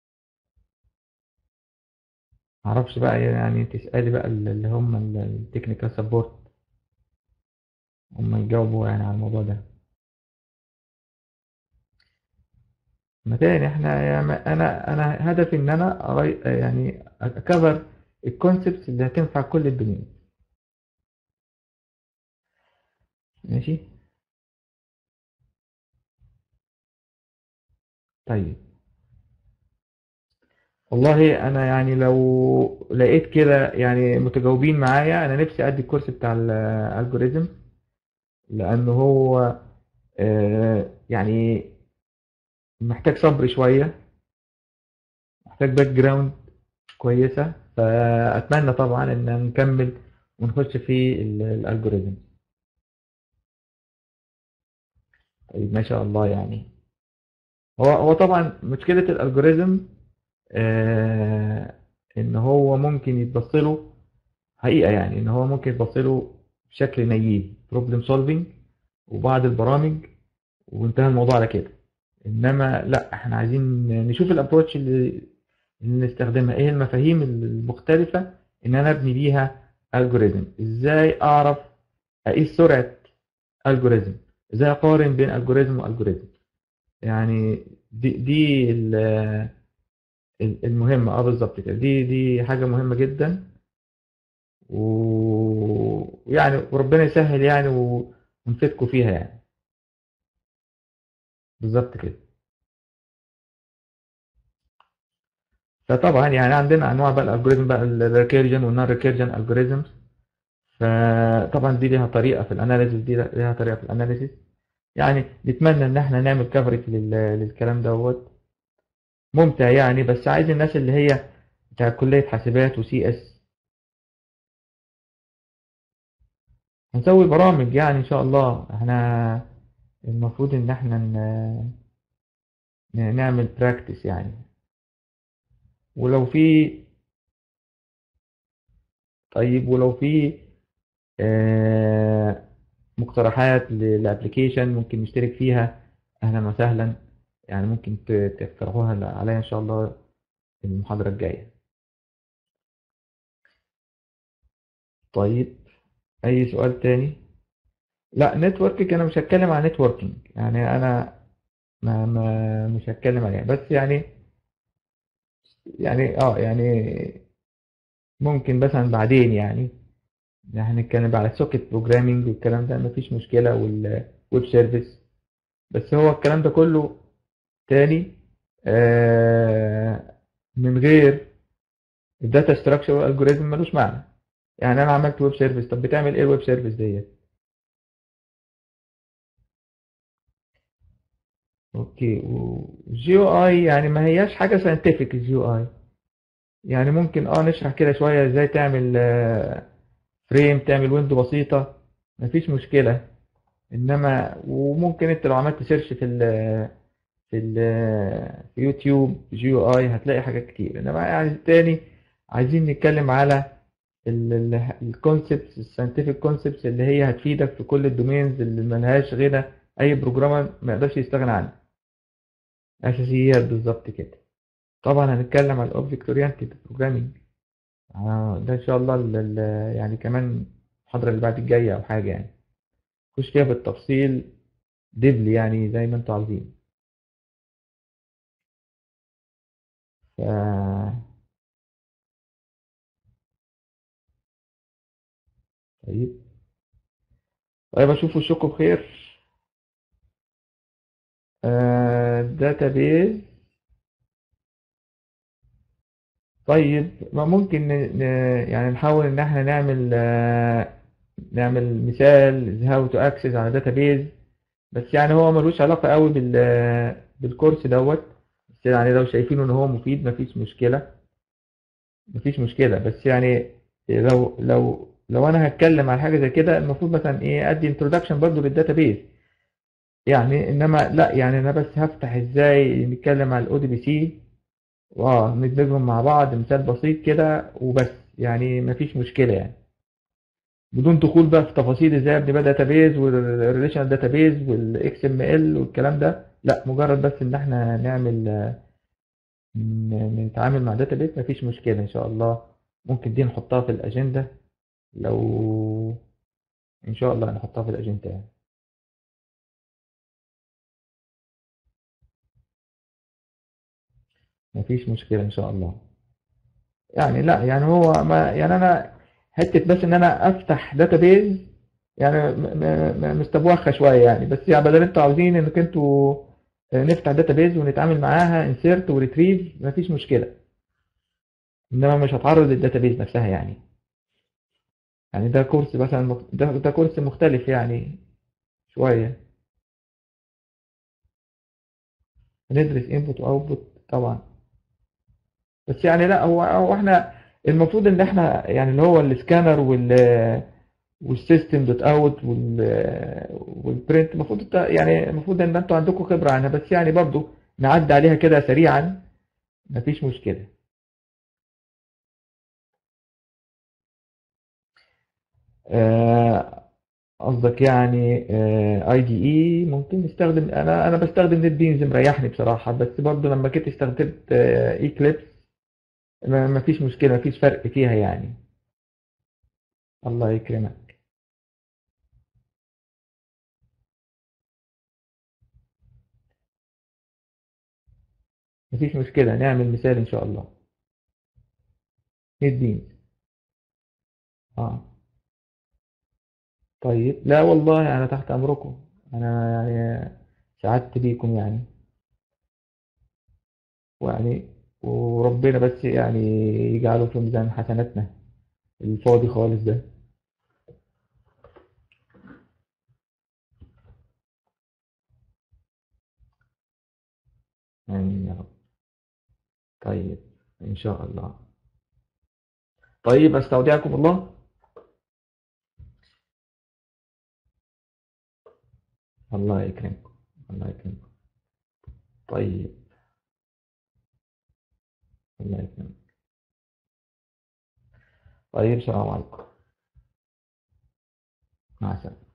معرفش بقى يعني تسألي بقى اللي هم التكنيكال سبورت هم يجاوبوا يعني على الموضوع ده ما تاني احنا يعني انا انا هدفي ان انا أري- يعني اكفر الكونسبتس اللي هتنفع كل الدنيا ماشي طيب والله انا يعني لو لقيت كده يعني متجاوبين معايا انا نفسي ادي الكورس بتاع الالجوريزم لانه هو آه، يعني محتاج صبر شوية محتاج باك جراوند كويسة فأتمنى طبعا إن نكمل ونخش في ال- الألجوريزم طيب ما شاء الله يعني هو هو طبعا مشكلة الألجوريزم آه إن هو ممكن يتبص له حقيقة يعني إن هو ممكن يتبص له بشكل نيف بروبلم سولفينج وبعض البرامج وانتهى الموضوع على كده انما لا احنا عايزين نشوف الابروتش اللي, اللي نستخدمها ايه المفاهيم المختلفة ان انا ابني بيها الجوريزم ازاي اعرف اقيس سرعة الجوريزم ازاي اقارن بين الجوريزم والجوريزم يعني دي دي ال- ال- المهمة اه بالظبط كده دي دي حاجة مهمة جدا ويعني وربنا يسهل يعني و- ونفيدكم فيها يعني بالظبط كده فطبعا يعني عندنا انواع بقى الالجوريزم بقى الريكيرجن والنون ريكيرجن الجوريزمز فطبعا دي ليها طريقه في الاناليسيس دي ليها طريقه في الاناليسيس يعني نتمنى ان احنا نعمل كفرج للكلام دوت ممتع يعني بس عايز الناس اللي هي بتاع كليه حاسبات وسي اس هنسوي برامج يعني ان شاء الله احنا المفروض ان احنا ن- ن- نعمل براكتس يعني ولو في طيب ولو في آه، مقترحات للابليكيشن ممكن نشترك فيها اهلا وسهلا يعني ممكن ت- تقترحوها عليا ان شاء الله المحاضرة الجاية طيب اي سؤال تاني لا نتوركينج انا مش هتكلم عن نتوركينج يعني انا ما ما مش هتكلم عليها بس يعني يعني اه يعني ممكن مثلا بعدين يعني احنا هنتكلم بقى على السوكيت بروجرامينج والكلام ده مفيش مشكلة والويب سيرفيس بس هو الكلام ده كله تاني آه، من غير الداتا ستراكشر والالجوريزم ملوش معنى يعني انا عملت ويب سيرفيس طب بتعمل ايه الويب سيرفيس ديت اوكي والجي او اي يعني ما هياش حاجه ساينتفك الجي او اي يعني ممكن اه نشرح كده شويه ازاي تعمل فريم تعمل ويندو بسيطه مفيش مشكله انما وممكن انت لو عملت سيرش في ال في ال في يوتيوب جي او اي هتلاقي حاجات كتير انما يعني تاني عايزين نتكلم على الكونسبتس الساينتفك كونسبتس اللي هي هتفيدك في كل الدومينز اللي ملهاش غنى اي بروجرامر ما يقدرش يستغنى عنها اساسيات بالظبط كده طبعا هنتكلم عن الاوبجكت اورينتد بروجرامينج ده ان شاء الله ال- ال- يعني كمان المحاضرة اللي بعد الجاية او حاجة يعني نخش فيها بالتفصيل ديبلي يعني زي ما انتوا عاوزين ف طيب طيب اشوف وشكم بخير داتابيز طيب ما ممكن ن... ن... يعني نحاول ان احنا نعمل آه، نعمل مثال how to access على database بس يعني هو ملوش علاقة قوي بال بالكورس دوت بس يعني لو شايفينه ان هو مفيد مفيش مشكلة مفيش مشكلة بس يعني لو لو لو انا هتكلم على حاجة زي كده المفروض مثلا ايه ادي introduction برضو للداتابيز يعني انما لا يعني انا بس هفتح ازاي نتكلم على الاو دي بي سي واه ندمجهم مع بعض مثال بسيط كده وبس يعني مفيش مشكلة يعني بدون دخول بقى في تفاصيل ازاي ابني بقى داتابيز والريليشنال داتابيز والاكس ام ال والكلام ده لا مجرد بس ان احنا نعمل آه، ن- نتعامل مع داتابيز مفيش مشكلة ان شاء الله ممكن دي نحطها في الاجندة لو ان شاء الله نحطها في الاجندة يعني مفيش مشكلة ان شاء الله يعني لا يعني هو ما يعني انا حته بس ان انا افتح داتابيز يعني م- م- م- مستبوخه شويه يعني بس يعني بدل انتوا عاوزين انك انتوا آه، نفتح داتابيز ونتعامل معاها انسيرت وريتريف مفيش مشكله انما مش هتعرض للداتابيز نفسها يعني يعني ده كورس مثلا مخ- ده ده كورس مختلف يعني شويه هندرس انبوت واوتبوت طبعا بس يعني لا هو هو احنا المفروض ان احنا يعني اللي هو السكانر وال والسيستم دوت اوت وال والبرنت المفروض الت- يعني المفروض ان انتوا عندكم خبره عنها بس يعني برضو نعدي عليها كده سريعا مفيش مشكله آه، قصدك يعني اي دي اي ممكن نستخدم انا انا بستخدم نت بينز مريحني بصراحه بس برضو لما جيت استخدمت ايكليبس مفيش مشكله مفيش فرق فيها يعني الله يكرمك مفيش مشكله نعمل مثال ان شاء الله نت بينز اه طيب لا والله انا تحت امركم انا يعني سعدت بيكم يعني ويعني وربنا بس يعني يجعله في ميزان حسناتنا الفاضي خالص ده آمين يا رب طيب إن شاء الله طيب أستودعكم الله الله يكرمكم الله يكرمكم طيب الله يكرمكم طيب السلام عليكم مع السلامة